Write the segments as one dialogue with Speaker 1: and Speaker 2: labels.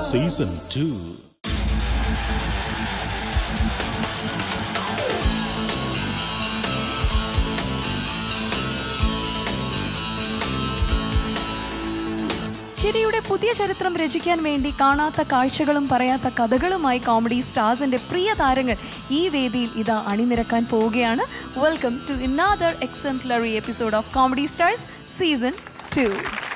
Speaker 1: Season two
Speaker 2: ചിരിയുടെ പുതിയ ചരിത്രം രചിക്കാൻ വേണ്ടി കാണാത്ത കാഴ്ചകളും പറയാത്ത കഥകളുമായി കോമഡി സ്റ്റാർസിന്റെ പ്രിയ താരങ്ങൾ ഈ വേദിയിൽ ഇതാ അണിനിരക്കാൻ പോവുകയാണ് welcome to another exemplary episode of comedy stars season two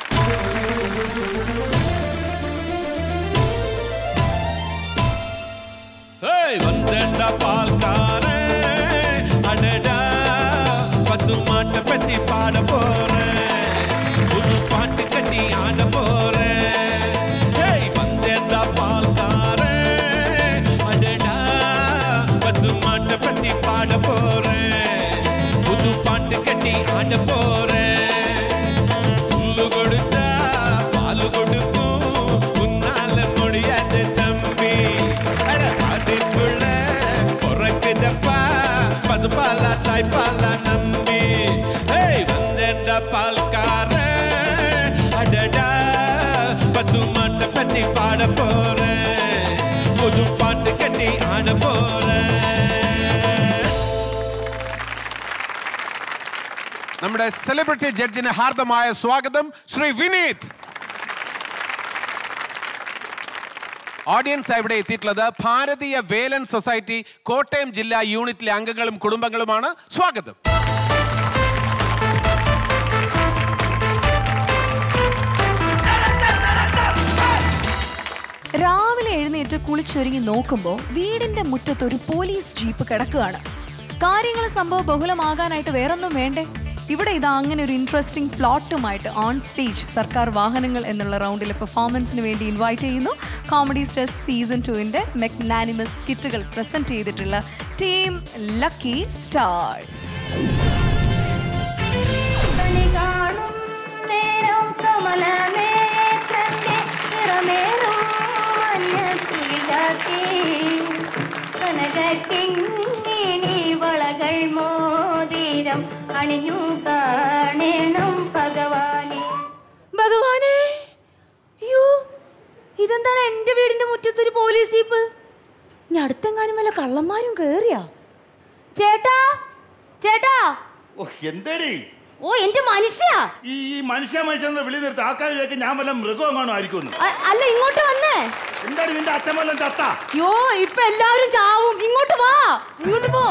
Speaker 3: ஏய் வந்தேன்டா பால்காரே அடடா பசுமாட்டை பத்தி பாட போறேன் புது பாட்டு கட்டி ஆட போறேன் ஏய் வந்தேன்டா பால்காரே அடடா பசுமாட்டை பத்தி பாட போறேன் புது பாட்டு கட்டி ஆட போறேன் புல்லு கொடுத்தா பால் கொடுக்கும் உன்னால முடியாது தம்பி அட அதுக்குள்ள பிறக்குதப்பா பசுபாலா தாய்ப்பாலா நம்பி ஏய் வந்தேன்டா பால்கார அடடா பசுமாட்டை பத்தி பாட போறேன் புது பாட்டு கட்டி ஆட போறேன்
Speaker 4: നമ്മുടെ സെലിബ്രിറ്റി ജഡ്ജിന് ഹാർദമായ സ്വാഗതം ശ്രീ വിനീത് ഓഡിയൻസ് ഇവിടെ എത്തിയിട്ടുള്ളത് ഭാരതീയ വേലൻ സൊസൈറ്റി കോട്ടയം ജില്ലാ യൂണിറ്റിലെ അംഗങ്ങളും കുടുംബങ്ങളുമാണ് സ്വാഗതം
Speaker 2: രാവിലെ എഴുന്നേറ്റ് കുളിച്ചൊരുങ്ങി നോക്കുമ്പോൾ വീടിന്റെ മുറ്റത്ത് ഒരു പോലീസ് ജീപ്പ് കിടക്കുകയാണ് കാര്യങ്ങൾ സംഭവ ബഹുലമാകാനായിട്ട് വേറൊന്നും വേണ്ടേ ഇവിടെ ഇതാ അങ്ങനെ ഒരു ഇൻട്രസ്റ്റിംഗ് പ്ലോട്ടുമായിട്ട് ഓൺ സ്റ്റേജ് സർക്കാർ വാഹനങ്ങൾ എന്നുള്ള റൗണ്ടിലെ പെർഫോമൻസിന് വേണ്ടി ഇൻവൈറ്റ് ചെയ്യുന്നു കോമഡി സ്റ്റാർസ് സീസൺ ടുവിന്റെ മെഗ്നാനിമസ് സ്കിറ്റുകൾ പ്രസന്റ് ചെയ്തിട്ടുള്ള ടീം ലക്കി സ്റ്റാർസ്
Speaker 5: കണി കാണും നേരം കമലനേത്രത്തെ നിറമേറും മഞ്ഞത്തിഴാക്കി കനകക്കിങ്ങിണി വളകൾ മോതിരം അണിഞ്ഞു കാണണം ഭഗവാനെ
Speaker 6: ഭഗവാനെ അയ്യോ ഇതെന്താണ് എന്റെ വീടിന്റെ മുറ്റത്തൊരു പോലീസ് ജീപ്പ് ഇനി അടുത്തെങ്ങാനും വല്ല കള്ളന്മാരും കേറിയാ ചേട്ടാ ചേട്ടാ
Speaker 7: ഓ എന്തേടി
Speaker 6: ഓ എന്റെ മനുഷ്യ
Speaker 7: ഈ ഈ മനുഷ്യ മനുഷ്യ വിളി നിർത്തി ആൾക്കാരിലേക്ക് ഞാൻ വല്ല മൃഗം കാണോ ആയിരിക്കും
Speaker 6: അ- അല്ല ഇങ്ങോട്ട് വന്നേ
Speaker 7: എന്താടി നിന്റെ അച്ഛൻ വല്ലതും ചത്ത
Speaker 6: യോ ഇപ്പൊ എല്ലാവരും ചാവും ഇങ്ങോട്ട് വാ ഇങ്ങോട്ട് പോ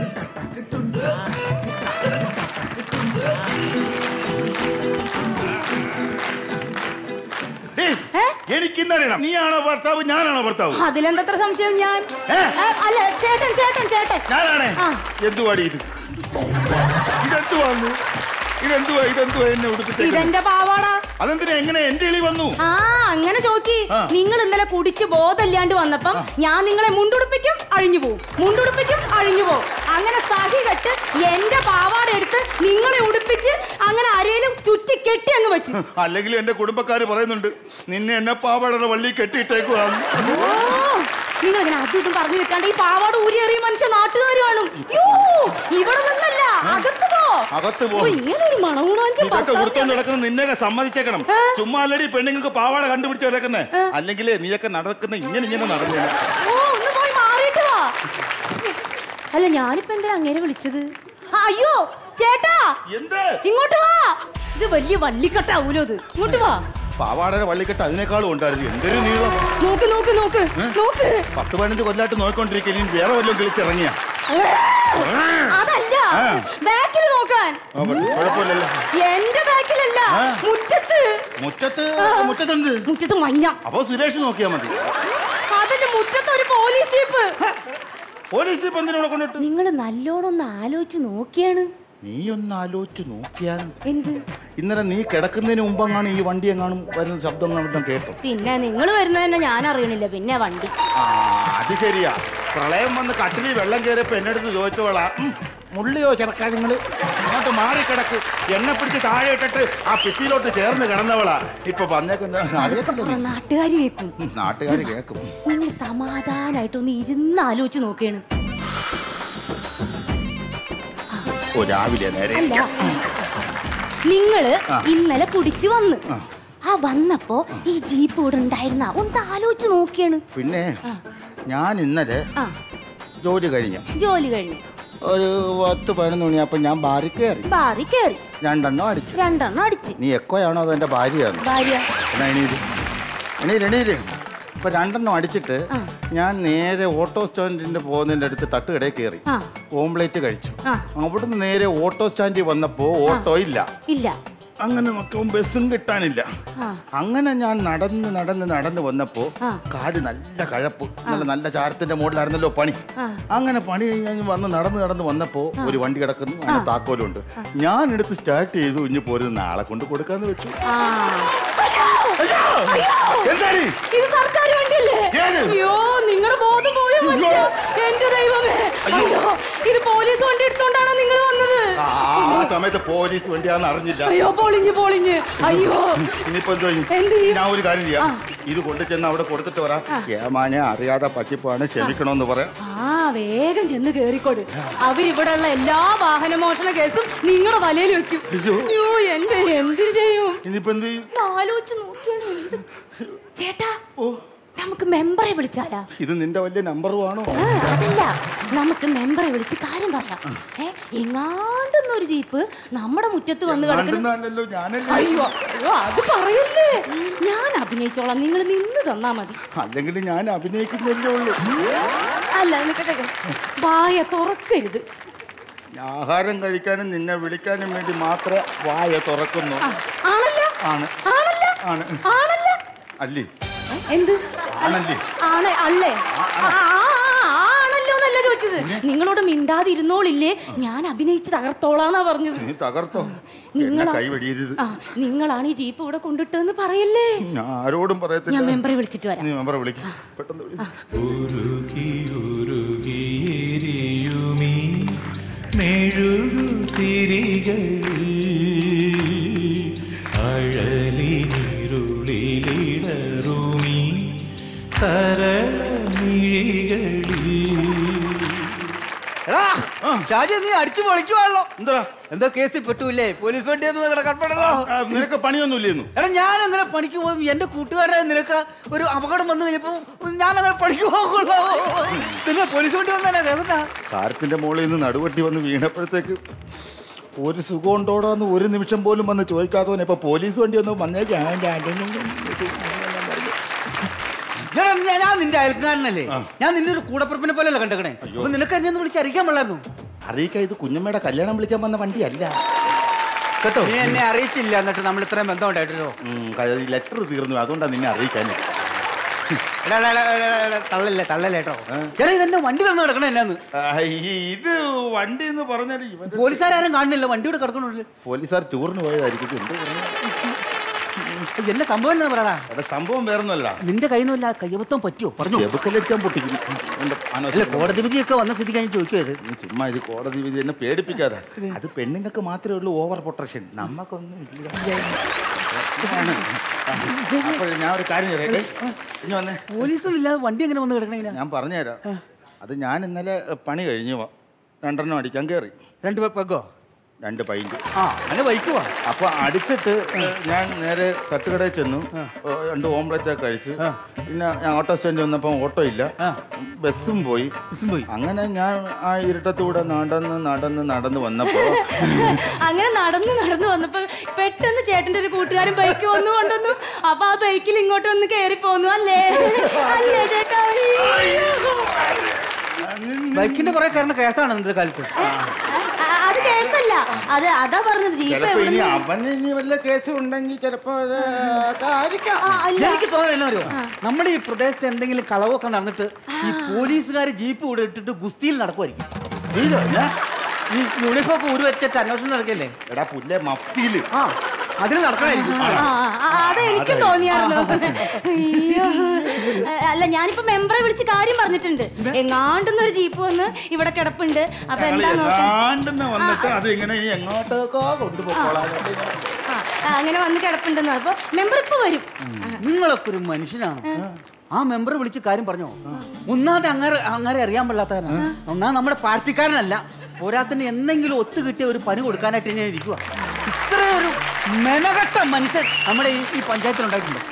Speaker 7: ഏയ്,
Speaker 6: ഏ?
Speaker 7: എനിക്കിന്നറിയണം നീയാണോ ഭർത്താവ് ഞാനാണോ ഭർത്താവ്
Speaker 6: അതിലെന്തത്ര സംശയം ഞാൻ
Speaker 7: ഏ?
Speaker 6: ഏ, അല്ല ചേട്ടൻ ചേട്ടൻ ചേട്ടൻ
Speaker 7: ഞാനാണേ
Speaker 6: ആ.
Speaker 7: എന്തുവാടി ഇത് ഇതെന്തുവാന്ന് ഇതെന്തുവാ ഇതെന്തുവാ എന്നെ ഉടുപ്പിച്ചേക്കുന്നത്
Speaker 6: ഇതെന്റെ പാവാടാ
Speaker 7: അതെന്തിനാ എങ്ങനെ എന്റെ ഇളി വന്നു
Speaker 6: ആ അങ്ങനെ ചോക്കി
Speaker 7: ആ.
Speaker 6: നിങ്ങൾ ഇന്നലെ കുടിച്ച് ബോധമില്ലാണ്ട് വന്നപ്പം ഞാൻ നിങ്ങളെ മുണ്ടുടുപ്പിക്കും അഴിഞ്ഞു പോവും മുണ്ടുടുപ്പിക്കും അഴിഞ്ഞു പോവും അങ്ങനെ സഹി കെട്ട് എന്റെ പാവാട എടുത്ത് നിങ്ങളെ ഉടുപ്പിച്ച് അങ്ങനെ അരയിലും ചുറ്റി കെട്ടി അങ്ങ് വെച്ചു
Speaker 7: അല്ലെങ്കിൽ എന്റെ കുടുംബക്കാര് പറയുന്നുണ്ട് നിന്നെ എന്നെ പാവാടയുടെ വള്ളി കെട്ടിയിട്ടേക്കുവാന്ന്
Speaker 6: ഓ നിങ്ങൾ ഇങ്ങനെ അതും ഇതും പറഞ്ഞു നിൽക്കാണ്ട് ഈ പാവാട ഊരിയേറിയ മനുഷ്യ നാട്ടുകാർ കാണും യ്യോ, ഇവിടെ നിന്നല്ല അകത്ത് പോ
Speaker 7: അകത്ത് പോ.
Speaker 6: ഓ, ഇങ്ങനെ ഒരു മണവുണാഞ്ചും
Speaker 7: ഇതൊക്കെ വൃത്തോണ്ട് നടക്കുന്ന നിന്നെയൊക്കെ സമ്മതിച്ചേക്കണം
Speaker 6: ഏ?
Speaker 7: ചുമ്മാ അല്ലടി പെണ്ണുങ്ങൾക്ക് പാവാട കണ്ടുപിടിച്ച് കിടക്കുന്നേ അല്ലെങ്കിൽ നീയൊക്കെ നടക്കുന്ന ഇങ്ങനെ ഇങ്ങനെ നടന്നു
Speaker 6: ഓ ഒന്ന് പോയി മാറിയിട്ട് വാ അല്ല ഞാനിപ്പോ എന്തിനാ അങ്ങനെ വിളിച്ചത് ആ, അയ്യോ ചേട്ടാ
Speaker 7: എന്ത്
Speaker 6: ഇങ്ങോട്ട് വാ ഇത് വലിയ വള്ളിക്കട്ടാവൂലോ ഇത് ഇങ്ങോട്ട് വാ
Speaker 7: പാവാടയുടെ വള്ളിക്കെട്ട് അതിനേക്കാളും ഉണ്ടായിരുന്നു എന്തൊരു നീളം
Speaker 6: നോക്ക് നോക്ക് നോക്ക് നോക്ക്
Speaker 7: പത്ത് പതിനഞ്ച് കൊല്ലായിട്ട് നോക്കിക്കൊണ്ടിരിക്കുക ഇനി വേറെ വല്ലതും കളിച്ചിറങ്ങിയ
Speaker 6: അതല്ല
Speaker 7: ആ.
Speaker 6: ബാക്കിൽ നോക്കാൻ
Speaker 7: കുഴപ്പമില്ലല്ലോ
Speaker 6: എന്റെ ബാക്കിലല്ല
Speaker 7: ആ.
Speaker 6: മുറ്റത്ത്
Speaker 7: മുറ്റത്ത്
Speaker 6: ആ.
Speaker 7: മുറ്റത്തെന്ത്
Speaker 6: മുറ്റത്ത് മഞ്ഞ
Speaker 7: അപ്പൊ സുരേഷ് നോക്കിയാ മതി
Speaker 6: അതല്ല മുറ്റത്ത് ഒരു പോലീസ് ജീപ്പ്
Speaker 7: പോലീസ് ഇപ്പൊ എന്തിനാ ഇവിടെ കൊണ്ടിട്ട്
Speaker 6: നിങ്ങൾ നല്ലോണം ഒന്ന് ആലോചിച്ച് നോക്കിയാണ്
Speaker 7: നീ ഒന്ന് ആലോചിച്ച് നോക്കിയാണ്
Speaker 6: എന്ത്
Speaker 7: ഇന്നലെ നീ കിടക്കുന്നതിന് മുമ്പെങ്ങാണ് ഈ വണ്ടി എങ്ങാനും വരുന്ന ശബ്ദം കണ്ടിട്ടും കേട്ടോ
Speaker 6: പിന്നെ നിങ്ങൾ വരുന്നതന്നെ ഞാൻ അറിയണില്ല പിന്നെ വണ്ടി
Speaker 7: ആ അത് ശരിയാ പ്രളയം വന്ന് കട്ടിലിൽ വെള്ളം കയറിയപ്പോ എന്നെ അടുത്ത് ചോദിച്ചോളാ ഉം, മുള്ളിയോ ചെറുക്കാ നിങ്ങള് അങ്ങോട്ട് മാറിക്കിടക്ക് എണ്ണ പിടിച്ച് താഴെ ഇട്ടിട്ട് ആ ഭിത്തിയിലോട്ട് ചേർന്ന് കിടന്നവളാ ഇപ്പൊ വന്നേക്കുന്ന അറിയത്തില്ല നീ.
Speaker 6: നാട്ടുകാർ കേൾക്കും
Speaker 7: ഉം, നാട്ടുകാര് കേക്കും
Speaker 6: നിങ്ങൾ സമാധാനായിട്ടൊന്ന് ഇരുന്ന് ആലോചിച്ച് നോക്കിയാണ്
Speaker 7: ഓ രാവിലെ നേരെ
Speaker 6: അല്ല നിങ്ങള്
Speaker 7: ആ.
Speaker 6: ഇന്നലെ കുടിച്ചു വന്ന് ആ വന്നപ്പോ ഈ ജീപ്പ് ഇവിടെ ഉണ്ടായിരുന്ന ഒന്ന് ആലോചിച്ച് നോക്കിയാണ്
Speaker 7: പിന്നെ ഞാൻ ഇന്നലെ
Speaker 6: ആ
Speaker 7: ജോലി കഴിഞ്ഞു
Speaker 6: ജോലി കഴിഞ്ഞു
Speaker 7: ഒരു പത്ത് പതിനൊന്ന് മണിയപ്പോൾ ഞാൻ ബാറിൽ കയറി
Speaker 6: ബാറി കയറി
Speaker 7: രണ്ടെണ്ണം അടിച്ചു
Speaker 6: രണ്ടെണ്ണം അടിച്ച്
Speaker 7: നീ എക്കോയാണോ അതോ എൻ്റെ ഭാര്യയാണോ
Speaker 6: ഭാര്യ
Speaker 7: എന്നാ എണീര് എണീര് എണീര് ഇപ്പൊ രണ്ടെണ്ണം അടിച്ചിട്ട് ഞാൻ നേരെ ഓട്ടോ സ്റ്റാൻഡിന്റെ പോകുന്നതിന്റെ അടുത്ത് തട്ടുകടയിൽ കയറി
Speaker 6: ആ.
Speaker 7: ഓംപ്ലേറ്റ് കഴിച്ചു
Speaker 6: ആ.
Speaker 7: അവിടുന്ന് നേരെ ഓട്ടോ സ്റ്റാൻഡിൽ വന്നപ്പോ ഓട്ടോ ഇല്ല
Speaker 6: ഇല്ല
Speaker 7: അങ്ങനെ നോക്കുമ്പോൾ ബസ്സും കിട്ടാനില്ല
Speaker 6: ആ.
Speaker 7: അങ്ങനെ ഞാൻ നടന്ന് നടന്ന് നടന്ന് വന്നപ്പോ
Speaker 6: ആ.
Speaker 7: കാല് നല്ല കഴപ്പ് നല്ല നല്ല ചാരത്തിന്റെ മുകളിലായിരുന്നല്ലോ പണി അങ്ങനെ പണി കഴിഞ്ഞ് വന്ന് നടന്ന് നടന്ന് വന്നപ്പോ ഒരു വണ്ടി കിടക്കുന്നു അതിന് താക്കോലുണ്ട് ഞാൻ എടുത്ത് സ്റ്റാർട്ട് ചെയ്തു ഇഞ്ഞ് പോരുന്ന നാളെ കൊണ്ട് കൊടുക്കാന്ന് വെച്ചു
Speaker 6: ആ
Speaker 7: എന്താടി
Speaker 6: ഇത് സർക്കാർ വണ്ടിയല്ലേ
Speaker 7: ഏത്?
Speaker 6: അയ്യോ നിങ്ങളുടെ ബോധം പോയോ മനുഷ്യ എന്റെ ദൈവമേ അയ്യോ ഇത് പോലീസ് വണ്ടി എടുത്തോണ്ടാണോ നിങ്ങൾ വന്നത്
Speaker 7: ആ ആ സമയത്ത് പോലീസ് വണ്ടിയാന്ന് അറിഞ്ഞില്ല
Speaker 6: അയ്യോ പൊളിഞ്ഞ് പൊളിഞ്ഞ് അയ്യോ
Speaker 7: ഇനിയിപ്പോ എന്തോ ചെയ്യും?
Speaker 6: എന്ത് ചെയ്യും?
Speaker 7: ഞാൻ ഒരു കാര്യം ചെയ്യാം ഇത് കൊണ്ടു ചെന്ന് അവിടെ കൊടുത്തിട്ട് വരാം ഏമാനെ അറിയാതെ പറ്റിപ്പാണ് ക്ഷമിക്കണമെന്ന് പറയാം
Speaker 6: ആ വേഗം ചെന്ന് കേറിക്കോട് അവരിവിടെ ഉള്ള എല്ലാ വാഹന മോഷണ കേസും നിങ്ങളുടെ തലയിൽ വെക്കും അയ്യോ എന്റെ എന്ത് ചെയ്യും
Speaker 7: ഇനിയിപ്പോ എന്ത് ചെയ്യും
Speaker 6: ഒന്ന് ആലോചിച്ച് നോക്കിയാണ് എന്ത്? ചേട്ടാ നമുക്ക് മെമ്പറെ വിളിച്ചാലാ
Speaker 7: ഇത് നിന്റെ വലിയ നമ്പറും ആണോ
Speaker 6: ആ, അതല്ല നമുക്ക് മെമ്പറെ വിളിച്ച് കാര്യം പറയാം ഏ എങ്ങാണ്ടെന്നൊരു ജീപ്പ് നമ്മുടെ മുറ്റത്ത് വന്ന് കിടക്കണം
Speaker 7: കണ്ടുന്നല്ലോ ഞാനല്ലേ
Speaker 6: അയ്യോ അയ്യോ അത് പറയല്ലേ ഞാൻ അഭിനയിച്ചോളാം നിങ്ങൾ നിന്ന് തന്നാ മതി
Speaker 7: അല്ലെങ്കിൽ ഞാൻ അഭിനയിക്കുന്നല്ലേ ഉള്ളൂ
Speaker 6: അല്ല നിക്കട്ടെ വായ തുറക്കരുത്
Speaker 7: ആഹാരം കഴിക്കാനും നിന്നെ വിളിക്കാനും വേണ്ടി മാത്രമേ വായ തുറക്കുന്നു
Speaker 6: ആ, ആണല്ലോ
Speaker 7: ആണ്
Speaker 6: ആണല്ലോ
Speaker 7: ആണ്
Speaker 6: ആണല്ലോ
Speaker 7: അല്ലേ
Speaker 6: ഏ, എന്ത്
Speaker 7: ആണല്ലേ
Speaker 6: ആണ് അല്ലേ ആ, ആ, ആ, ആണല്ലോ എന്നല്ല ചോദിച്ചത് നിങ്ങളോട് മിണ്ടാതിരുന്നോളില്ലേ ഞാൻ അഭിനയിച്ച് തകർത്തോളാന്നാ പറഞ്ഞത്
Speaker 7: നീ തകർത്തോ എന്നെ
Speaker 6: നിങ്ങളാ
Speaker 7: കൈവടിയരുത്
Speaker 6: ആ നിങ്ങളാണ് ഈ ജീപ്പ് ഇവിടെ കൊണ്ടിട്ടെന്ന് പറയല്ലേ
Speaker 7: ഞാൻ ആരോടും
Speaker 6: ഞാൻ
Speaker 7: പറയത്തില്ല
Speaker 6: മെമ്പറെ വിളിച്ചിട്ട് വരാം
Speaker 7: നീ മെമ്പറെ വിളിക്കും പെട്ടെന്ന് വിളി.
Speaker 3: ഉരുകിയുരുകിയെരിയുമീ മെഴുകുതിരികൾ അഴലിരുളിലിടറുമീ തരമിഴികളിൽ
Speaker 1: എടാ ഷാജി നീ അടിച്ചു പൊളിക്കുവാണല്ലോ
Speaker 7: എന്താ
Speaker 1: എന്തോ കേസിൽ പെട്ടൂല്ലേ പോലീസ് വണ്ടി ഒന്ന് കിടക്കപ്പെടല്ലോ
Speaker 7: ആ, നിനക്ക് പണിയൊന്നുമില്ലെന്നു
Speaker 1: എടാ ഞാൻ അങ്ങനെ പണിക്ക് പോകും എന്റെ കൂട്ടുകാരെ നിനക്ക് ഒരു അപകടം വന്നു കഴിഞ്ഞപ്പോ ഞാൻ അങ്ങനെ പണിക്ക് പോകുള്ളൂ പിന്നെ പോലീസ് വണ്ടി വന്നാ കേസാ
Speaker 7: കാരത്തിന്റെ മുകളിൽ നിന്ന് നടുവട്ടി വന്ന് വീണപ്പോഴത്തേക്ക് ഒരു സുഖം ഉണ്ടോടാന്ന് ഒരു നിമിഷം പോലും വന്ന് ചോദിക്കാത്തവനെ ഇപ്പൊ പോലീസ് വണ്ടി ഒന്നും വന്നേക്കാം
Speaker 1: എടാ, ഞാൻ ഞാൻ നിന്റെ അയൽക്കാരനല്ലേ ഞാൻ നിന്റെ ഒരു കൂടപ്പുറപ്പിനെ പോലെയല്ല കണ്ടേക്കണേ അപ്പൊ നിനക്ക് എന്നെ ഒന്ന് വിളിച്ച് അറിയിക്കാൻ പാടില്ലായിരുന്നു
Speaker 7: അറിയിക്ക ഇത് കുഞ്ഞമ്മയുടെ കല്യാണം വിളിക്കാൻ വന്ന വണ്ടിയല്ല കേട്ടോ
Speaker 1: നീ എന്നെ അറിയിച്ചില്ല എന്നിട്ട് നമ്മൾ ഇത്രയും ബന്ധം ഉണ്ടായിട്ടല്ലോ
Speaker 7: ലെറ്റർ തീർന്നു അതുകൊണ്ടാണ് നിന്നെ അറിയിക്കാൻ
Speaker 1: എടാ, എടാ, എടാ, എടാ, എടാ, തള്ളല്ലേ തള്ളല്ലേ കേട്ടോ എടാ ഇതെന്റെ വണ്ടി കിടന്ന് കിടക്കണേ എന്നാന്ന്
Speaker 7: ഇത് വണ്ടി എന്ന് പറഞ്ഞാൽ ഇവൻ
Speaker 1: പോലീസുകാരും കാണുന്നില്ല വണ്ടി ഇവിടെ കിടക്കണുള്ളൂ
Speaker 7: പോലീസുകാർ ടൂറിന് പോയതായിരിക്കും ഇത് എന്ത് പറഞ്ഞു
Speaker 1: എന്നെ സംഭവം എന്നാ പറയടാ
Speaker 7: എടാ സംഭവം വേറൊന്നുമല്ല
Speaker 1: നിന്റെ കയ്യിൽ നിന്നില്ല കയ്യബത്തം പറ്റുമോ പറഞ്ഞു
Speaker 7: ചെബുക്കല്ലടിച്ചാൻ പൊട്ടിക്കും എന്റെ
Speaker 1: അല്ല
Speaker 7: അനവസരം.
Speaker 1: കോടതി വിധിയൊക്കെ വന്ന സ്ഥിതിക്ക് ഞാൻ ചോദിക്കുമത്
Speaker 7: നീ ചുമ്മാ ഇത് കോടതി വിധി എന്നെ പേടിപ്പിക്കാതെ അത് പെണ്ണുങ്ങൾക്ക് മാത്രമേ ഉള്ളൂ ഓവർ പ്രൊട്ടക്ഷൻ നമ്മക്കൊന്നും ഇല്ല അപ്പോൾ ഞാൻ ഒരു കാര്യം ചെയ്യട്ടെ ഇനി വന്നേ
Speaker 1: പോലീസും ഇല്ലാതെ വണ്ടി എങ്ങനെ വന്ന് കിടക്കണേ ഇങ്ങനെ?
Speaker 7: ഞാൻ പറഞ്ഞുതരാം അത് ഞാൻ ഇന്നലെ പണി കഴിഞ്ഞു വ- രണ്ടെണ്ണം അടിക്കാൻ കയറി
Speaker 1: രണ്ട് പെഗോ
Speaker 7: രണ്ട് പൈൻറ്റ്
Speaker 1: ആ അങ്ങനെ ബൈക്കുവാ
Speaker 7: അപ്പൊ അടിച്ചിട്ട് ഞാൻ നേരെ തട്ടുകടയിൽ ചെന്നു ഏ, രണ്ട് ഓംലെറ്റ് ഒക്കെ കഴിച്ച് പിന്നെ ഞാൻ ഓട്ടോ സ്റ്റാൻഡിൽ വന്നപ്പോൾ ഓട്ടോ ഇല്ല ബസ്സും പോയി
Speaker 1: പോയി.
Speaker 7: അങ്ങനെ ഞാൻ ആ ഇരുട്ടത്തൂടെ നടന്ന് നടന്ന് നടന്ന് വന്നപ്പോ
Speaker 6: അങ്ങനെ നടന്നു നടന്നു വന്നപ്പോ പെട്ടെന്ന് ചേട്ടന്റെ ഒരു കൂട്ടുകാരൻ ബൈക്ക് വന്നു കൊണ്ടുവന്നു അപ്പൊ ആ ബൈക്കിൽ ഇങ്ങോട്ട് വന്ന് കേറി പോന്നു അല്ലേ അല്ലേ ചേട്ടാ അയ്യോ.
Speaker 1: ബൈക്കിന്റെ പുറകെ കയറുന്ന കേസാണ് ഇന്നത്തെ കാലത്ത്
Speaker 6: ആ, അത് കേസല്ല അത് അതാ പറഞ്ഞത് ജീപ്പ്
Speaker 7: ചിലപ്പോ ഇനി
Speaker 6: എവിടുന്ന്
Speaker 7: അവന് ഇനി വല്ല കേസും ഉണ്ടെങ്കിൽ ചിലപ്പോ അത് ആയിരിക്കാം
Speaker 6: ആ, അല്ല
Speaker 1: എനിക്ക് തോന്നുന്നത് എന്നാ അറിയോ നമ്മുടെ ഈ പ്രദേശത്ത് എന്തെങ്കിലും കളവൊക്കെ നടന്നിട്ട് ഈ പോലീസുകാർ ജീപ്പ് ഇവിടെ ഇട്ടിട്ട് ഗുസ്തിയിൽ നടക്കുമായിരിക്കും
Speaker 7: നീലോ, ഇല്ല?
Speaker 1: ഈ യൂണിഫോം ഒക്കെ ഉരുവറ്റിട്ട് അന്വേഷണം നടക്കല്ലേ
Speaker 7: എടാ പുല്ലേ മഫ്തിയില്
Speaker 1: ആ അതിൽ നടക്കണായിരിക്കും
Speaker 6: ആ, ആ, അത് എനിക്കും തോന്നിയായിരുന്നു അയ്യോ. അല്ല ഞാനിപ്പോ മെമ്പറെ വിളിച്ച് കാര്യം പറഞ്ഞിട്ടുണ്ട് എങ്ങാണ്ടെന്നൊരു ജീപ്പ് വന്ന് ഇവിടെ കിടപ്പുണ്ട് അപ്പൊ
Speaker 7: ഞങ്ങൾ
Speaker 6: എന്താ നോക്കാം
Speaker 7: ഏതാണ്ടെന്ന് വന്നിട്ട് അത് ഇങ്ങനെ ഇനി എങ്ങോട്ടേക്കോ കൊണ്ടുപോയിക്കോളാം
Speaker 6: ആ, അങ്ങനെ വന്ന് കിടപ്പുണ്ടെന്ന് അപ്പൊ മെമ്പർ ഇപ്പൊ വരും
Speaker 1: നിങ്ങളൊക്കെ ഒരു മനുഷ്യനാണ് ആ മെമ്പർ വിളിച്ച് കാര്യം പറഞ്ഞോ ഒന്നാമത് അങ്ങനെ അങ്ങനെ അറിയാൻ പാടില്ലാത്തവരാണ് ഒന്നാമത് നമ്മുടെ പാർട്ടിക്കാരനല്ല പോരാത്തിന് എന്തെങ്കിലും ഒത്തു കിട്ടിയ ഒരു പണി കൊടുക്കാനായിട്ട് ഞാൻ ഇരിക്കുക ഇത്രയൊരു മെനകെട്ട മനുഷ്യൻ നമ്മുടെ ഈ ഈ പഞ്ചായത്തിലുണ്ടായിട്ടുണ്ട്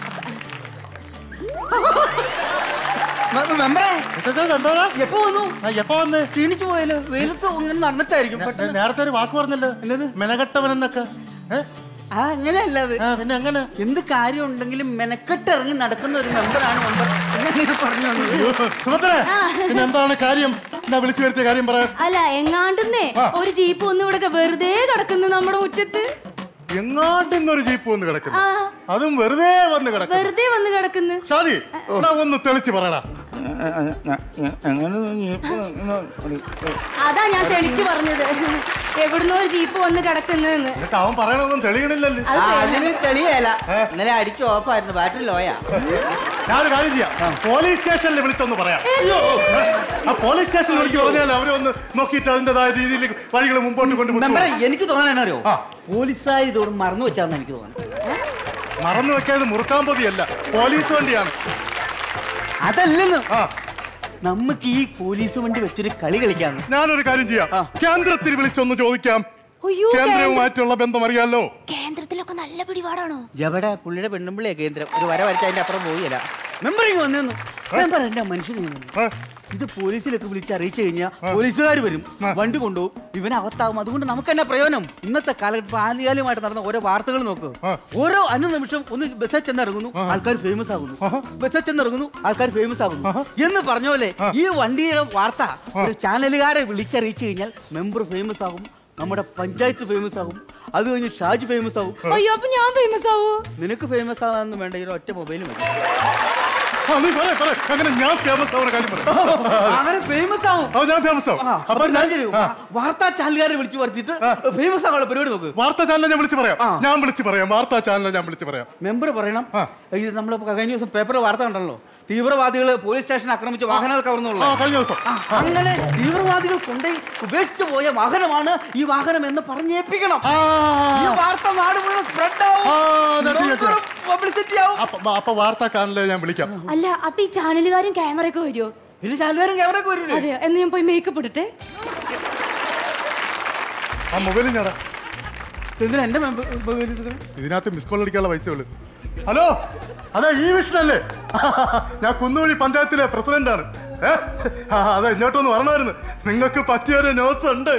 Speaker 1: മെ- മെമ്പറേ
Speaker 8: എന്തോടാ
Speaker 1: എപ്പോ വന്നു
Speaker 8: ആ, എപ്പോ വന്ന്
Speaker 1: ക്ഷീണിച്ചു പോയല്ലോ വെയിലത്ത് ഇങ്ങനെ നടന്നിട്ടായിരിക്കും
Speaker 8: ഞാൻ
Speaker 1: പെട്ടെന്ന്
Speaker 8: നേരത്തെ ഒരു വാക്ക് പറഞ്ഞല്ലോ മെനകെട്ടവൻ എന്നൊക്കെ ഏ?
Speaker 1: ആ അങ്ങനെയല്ല അത്
Speaker 8: ആ പിന്നെ അങ്ങനെ
Speaker 1: എന്ത് കാര്യം ഉണ്ടെങ്കിലും മെനക്കെട്ട് ഇറങ്ങി നടക്കുന്ന ഒരു മെമ്പറാണ് മെമ്പർ അങ്ങനെ പറഞ്ഞു വന്നത്
Speaker 8: സുഭദ്ര പിന്നെ എന്താണ് കാര്യം എന്നാ വിളിച്ചു വരുത്തിയ കാര്യം പറയാം
Speaker 6: അല്ല എങ്ങാണ്ടെന്നേ ഒരു ജീപ്പ് ഒന്നും ഇവിടെ വെറുതെ കിടക്കുന്നു നമ്മുടെ മുറ്റത്ത്
Speaker 8: എങ്ങാണ്ടിന്നൊരു ജീപ്പ് വന്ന് കിടക്കുന്നു
Speaker 6: ആ
Speaker 8: അതും വെറുതെ വന്ന് കിടക്കുന്നു
Speaker 6: വെറുതെ വന്ന് കിടക്കുന്നു
Speaker 8: ഷാജി എന്നാ ഒന്ന് തെളിച്ച് പറയടാ
Speaker 6: അതാ ഞാൻ തെളിച്ചു പറഞ്ഞത് എവിടുന്നോ ഒരു ജീപ്പ് വന്ന് കിടക്കുന്നെന്ന്
Speaker 8: എന്നിട്ട് അവൻ പറയണതൊന്നും തെളിയണില്ലല്ലോ
Speaker 6: അത്
Speaker 1: ആ,
Speaker 6: വേണം.
Speaker 1: അതിന് തെളിയല്ല ഇന്നലെ അടിച്ച് ഓഫായിരുന്നു ബാറ്ററി ലോയാ
Speaker 8: ഞാനൊരു കാര്യം ചെയ്യാം പോലീസ് സ്റ്റേഷനിൽ വിളിച്ചൊന്ന് പറയാം ആ പോലീസ് സ്റ്റേഷനിൽ വിളിച്ച് പറഞ്ഞാൽ അവരൊന്ന് നോക്കിയിട്ട് അതിൻ്റെതായ രീതിയിൽ വഴികൾ മുമ്പോട്ട് കൊണ്ടുപോകും
Speaker 1: മെമ്പറെ എനിക്ക് തോന്നാനറിയോ പോലീസായി ഇതോട് മറന്നു വെച്ചാന്ന് എനിക്ക് തോന്നുന്നു
Speaker 8: മറന്നു വെക്കാതെ മുറുക്കാൻ പൊതിയല്ല പോലീസ് വണ്ടിയാണ്
Speaker 1: അതല്ലെന്ന്
Speaker 8: ആ
Speaker 1: നമുക്ക് ഈ പോലീസ് വണ്ടി വെച്ചൊരു കളി കളിക്കാന്ന്
Speaker 8: ഞാനൊരു കാര്യം ചെയ്യാം
Speaker 1: ആ.
Speaker 8: കേന്ദ്രത്തിൽ വിളിച്ചൊന്ന് ചോദിക്കാം
Speaker 6: അയ്യോ
Speaker 8: കേന്ദ്രവുമായിട്ടുള്ള ബന്ധം അറിയാലോ
Speaker 6: കേന്ദ്രത്തിലൊക്കെ നല്ല പിടിപാടാണോ
Speaker 1: എവിടെ പുള്ളിയുടെ പെണ്ണുമ്പിളിയാ കേന്ദ്രം ഒരു വര വരച്ച അതിന്റെ അപ്പുറം പോയില്ല മെമ്പർ ഇങ്ങ് വന്നു മെമ്പർ എന്റെ മനുഷ്യനെ
Speaker 8: ഏ?
Speaker 1: ഇത് പോലീസിലൊക്കെ വിളിച്ച് അറിയിച്ചു കഴിഞ്ഞാൽ പോലീസുകാർ വരും വണ്ടി കൊണ്ടുപോകും ഇവൻ അവത്താവും അതുകൊണ്ട് നമുക്ക് തന്നെ പ്രയോജനം ഇന്നത്തെ കാലഘട്ടം ആദ്യകാലമായിട്ട് നടന്ന ഓരോ വാർത്തകൾ നോക്ക് ഓരോ അനുനിമിഷം ഒന്ന് ബസ്സിൽ ചെന്നിറങ്ങുന്നു ആൾക്കാർ ഫേമസ് ആകുന്നു ബസ്സിൽ ചെന്നിറങ്ങുന്നു ആൾക്കാർ ഫേമസ് ആകുന്നു എന്ന് പറഞ്ഞ പോലെ ഈ വണ്ടിയുടെ വാർത്ത ഒരു ചാനലുകാരെ വിളിച്ചറിയിച്ചു കഴിഞ്ഞാൽ മെമ്പർ ഫേമസ് ആകും നമ്മുടെ പഞ്ചായത്ത് ഫേമസ് ആകും അത് കഴിഞ്ഞ് ഷാജ് ഫേമസ് ആകും
Speaker 6: അയ്യോ അപ്പൊ ഞാൻ ഫേമസ് ആവോ
Speaker 1: നിനക്ക് ഫേമസ് ആകാന്ന് വേണ്ട ഈ ഒരു ഒറ്റ മൊബൈലും മതി
Speaker 8: ആ, നീ പറ പറ അങ്ങനെ ഞാൻ ഫേമസ് ആവുന്ന കാര്യം പറയാം
Speaker 1: അങ്ങനെ ഫേമസ് ആവും
Speaker 8: ആ ഞാൻ ഫേമസ് ആവും
Speaker 1: ആ,
Speaker 8: അപ്പൊ
Speaker 1: അപ്പൊ ഞാൻ
Speaker 8: ഞാൻ
Speaker 1: ശരി
Speaker 8: ആ,
Speaker 1: വാർത്താ ചാനലുകാരെ വിളിച്ചു പറിച്ചിട്ട് ഫേമസ് ആകാനുള്ള പരിപാടി നോക്ക്
Speaker 8: വാർത്താ ചാനലിൽ ഞാൻ വിളിച്ച് പറയാം
Speaker 1: ആ.
Speaker 8: ഞാൻ വിളിച്ച് പറയാം വാർത്താ ചാനലിൽ ഞാൻ വിളിച്ച് പറയാം
Speaker 1: മെമ്പർ പറയണം
Speaker 8: ആ.
Speaker 1: ഇത് നമ്മൾ കഴിഞ്ഞ ദിവസം പേപ്പർ വാർത്ത കണ്ടല്ലോ തീവ്രവാദികൾ പോലീസ് സ്റ്റേഷൻ ആക്രമിച്ച് വാഹനങ്ങൾ
Speaker 8: ആ
Speaker 1: കവർന്നുള്ള
Speaker 8: കഴിഞ്ഞ ദിവസം
Speaker 1: ആ, അങ്ങനെ തീവ്രവാദികൾ കൊണ്ടുപോയി ഉപേക്ഷിച്ചു പോയ വാഹനമാണ് ഈ വാഹനം എന്ന് പറഞ്ഞേൽപ്പിക്കണം
Speaker 8: ആ,
Speaker 1: ഈ വാർത്ത നാട് മുഴുവൻ സ്പ്രെഡ് ആവും
Speaker 8: ആ, അതെ, അതെ, അതെ.
Speaker 1: പബ്ലിസിറ്റി ആവും
Speaker 8: അപ്പൊ അപ്പൊ വാർത്താ ചാനലിൽ ഞാൻ വിളിക്കാം
Speaker 6: അല്ല അപ്പൊ ഈ ചാനലുകാരും ക്യാമറയൊക്കെ വരുമോ
Speaker 1: പിന്നെ ചാനലുകാരും ക്യാമറയൊക്കെ വരൂലേ
Speaker 6: അതെ എന്ന് ഞാൻ പോയി മേക്കപ്പ് ഇടട്ടെ
Speaker 8: ആ മൊബൈലിൽ ഞാടാ
Speaker 1: എന്തിനാ എന്റെ മെമ്പർ എടുക്കണം
Speaker 8: ഇതിനകത്ത് മിസ് കോൾ അടിക്കാനുള്ള പൈസ ഉള്ളു ഹലോ അതെ ഈ വിഷ്ണല്ലേ ഞാൻ കുന്നുവഴി പഞ്ചായത്തിലെ പ്രസിഡന്റ് ആണ് ഏ ആ, അതെ ഇങ്ങോട്ടൊന്ന് വരണമായിരുന്നു നിങ്ങൾക്ക് പറ്റിയൊരു ന്യൂസ് ഉണ്ട്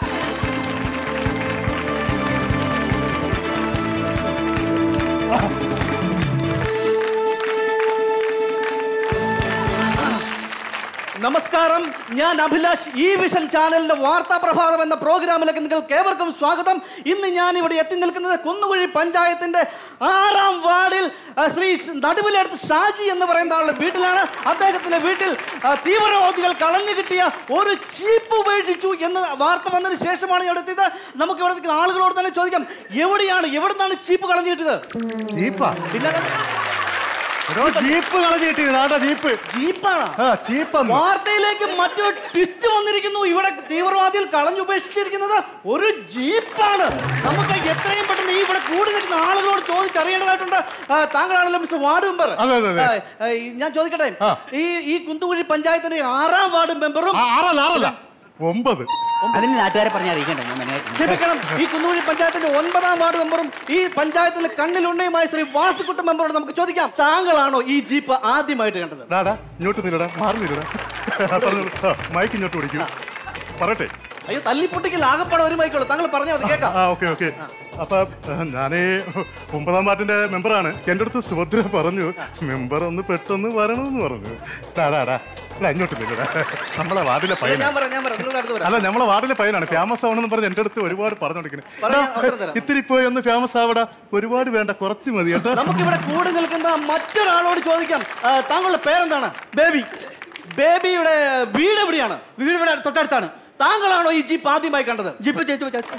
Speaker 9: നമസ്കാരം ഞാൻ അഭിലാഷ് ഈ വിഷൻ ചാനലിന്റെ വാർത്താ പ്രഭാതം എന്ന പ്രോഗ്രാമിലേക്ക് നിങ്ങൾക്ക് ഏവർക്കും സ്വാഗതം ഇന്ന് ഞാൻ ഇവിടെ എത്തി നിൽക്കുന്നത് കുന്നുകുഴി പഞ്ചായത്തിന്റെ ആറാം വാർഡിൽ ആ, ശ്രീ നടുവിലെടുത്ത് ഷാജി എന്ന് പറയുന്ന ആളുടെ വീട്ടിലാണ് അദ്ദേഹത്തിന്റെ വീട്ടിൽ ആ, തീവ്രവാദികൾ കളഞ്ഞു കിട്ടിയ ഒരു ചീപ്പ് ഉപേക്ഷിച്ചു എന്ന് വാർത്ത വന്നതിന് ശേഷമാണ് ഇവിടെ എത്തിയത് നമുക്ക് ഇവിടെ നിൽക്കുന്ന ആളുകളോട് തന്നെ ചോദിക്കാം എവിടെയാണ് എവിടുന്നാണ് ചീപ്പ് കളഞ്ഞു കിട്ടിയത്
Speaker 8: ജീപ്പാ
Speaker 9: പിന്നെ
Speaker 8: എടോ, ജീപ്പ് കളഞ്ഞു കിട്ടിയത് നാടാ ജീപ്പ്
Speaker 9: ജീപ്പാണ്
Speaker 8: ആ ജീപ്പെന്ന്
Speaker 9: വാർത്തയിലേക്ക് മറ്റൊരു ട്വിസ്റ്റ് വന്നിരിക്കുന്നു ഇവിടെ തീവ്രവാദികൾ കളഞ്ഞുപേക്ഷിച്ചിരിക്കുന്നത് ഒരു ജീപ്പാണ് നമുക്ക് എത്രയും പെട്ടെന്ന് ഈ ഇവിടെ കൂടി നിൽക്കുന്ന ആളുകളോട് ചോദിച്ചറിയേണ്ടതായിട്ടുണ്ട് ആ, താങ്കളാണല്ലോ മിസ്റ്റർ വാർഡ് മെമ്പർ
Speaker 8: അതെ, അതെ, അതെ.
Speaker 9: ആ, ആ, ഈ ഞാൻ ചോദിക്കട്ടെ
Speaker 8: ആ.
Speaker 9: ഈ ഈ കുന്തുകുഴി പഞ്ചായത്തിന്റെ ആറാം വാർഡ് മെമ്പറും
Speaker 8: ആ, ആറല്ല ആറല്ല ഒമ്പത്
Speaker 1: അതിന് നാട്ടുകാരെ പറഞ്ഞ അറിയിക്കണ്ടേ ഞാൻ മെനെ-
Speaker 9: ക്ഷമിക്കണം ഈ കുന്നുകുഴി പഞ്ചായത്തിന്റെ ഒൻപതാം വാർഡ് മെമ്പറും ഈ പഞ്ചായത്തിലെ കണ്ണിലുണ്ണയുമായ ശ്രീ വാസുക്കുട്ട മെമ്പറോട് നമുക്ക് ചോദിക്കാം താങ്കളാണോ ഈ ജീപ്പ് ആദ്യമായിട്ട് കണ്ടത്
Speaker 8: ഡാടാ ഇങ്ങോട്ട് നില്ലടാ മാറി നില്ലടാ പറഞ്ഞോളൂ. ആ, മൈക്ക് ഇങ്ങോട്ട് പിടിക്കൂ പറയട്ടെ
Speaker 9: അയ്യോ തല്ലിപ്പൊട്ടിക്കൽ ആകപ്പാടെ ഒരു മൈക്കുള്ളൂ താങ്കൾ പറഞ്ഞാൽ മതി കേൾക്കാം
Speaker 8: ആ ഓക്കെ ഓക്കെ അപ്പൊ ഞാനേ ഒമ്പതാം വാർഡിന്റെ മെമ്പറാണ് എൻ്റെ അടുത്ത് സുഭദ്ര പറഞ്ഞു മെമ്പർ ഒന്ന് പെട്ടെന്ന് വരണമെന്ന് പറഞ്ഞു ഡാടാ ഡാ ഇല്ല, ഇങ്ങോട്ട് നില്ലടാ നമ്മളെ വാർഡിലെ
Speaker 9: ഞാൻ
Speaker 8: പയ്യനാണ്
Speaker 9: പറയാം ഞാൻ പറയാം നിങ്ങൾ അടുത്ത് വരാം
Speaker 8: അല്ല നമ്മളെ വാർഡിലെ പയ്യനാണ് ഫേമസ് ആവണമെന്ന് പറഞ്ഞ് എൻ്റെ അടുത്ത് ഒരുപാട്
Speaker 9: പറയാം, അവസരം
Speaker 8: പറഞ്ഞോണ്ടിരിക്കുന്നത്
Speaker 9: തരാം.
Speaker 8: ഇത്തിരി പോയി ഒന്ന് ഫേമസ് ആവടാ ഒരുപാട് വേണ്ട കുറച്ച് മതി കേട്ടോ
Speaker 9: നമുക്കിവിടെ കൂടി നിൽക്കുന്ന മറ്റൊരാളോട് ചോദിക്കാം ആ, താങ്കളുടെ പേരെന്താണ് ബേബി ബേബിയുടെ വീട് എവിടെയാണ്
Speaker 1: വീട് ഇവിടെ തൊട്ടടുത്താണ്
Speaker 9: താങ്കളാണോ ഈ ജീപ്പ് ആദ്യമായി കണ്ടത്
Speaker 1: ജിപ്പ് ചേച്ചി ചേച്ചി.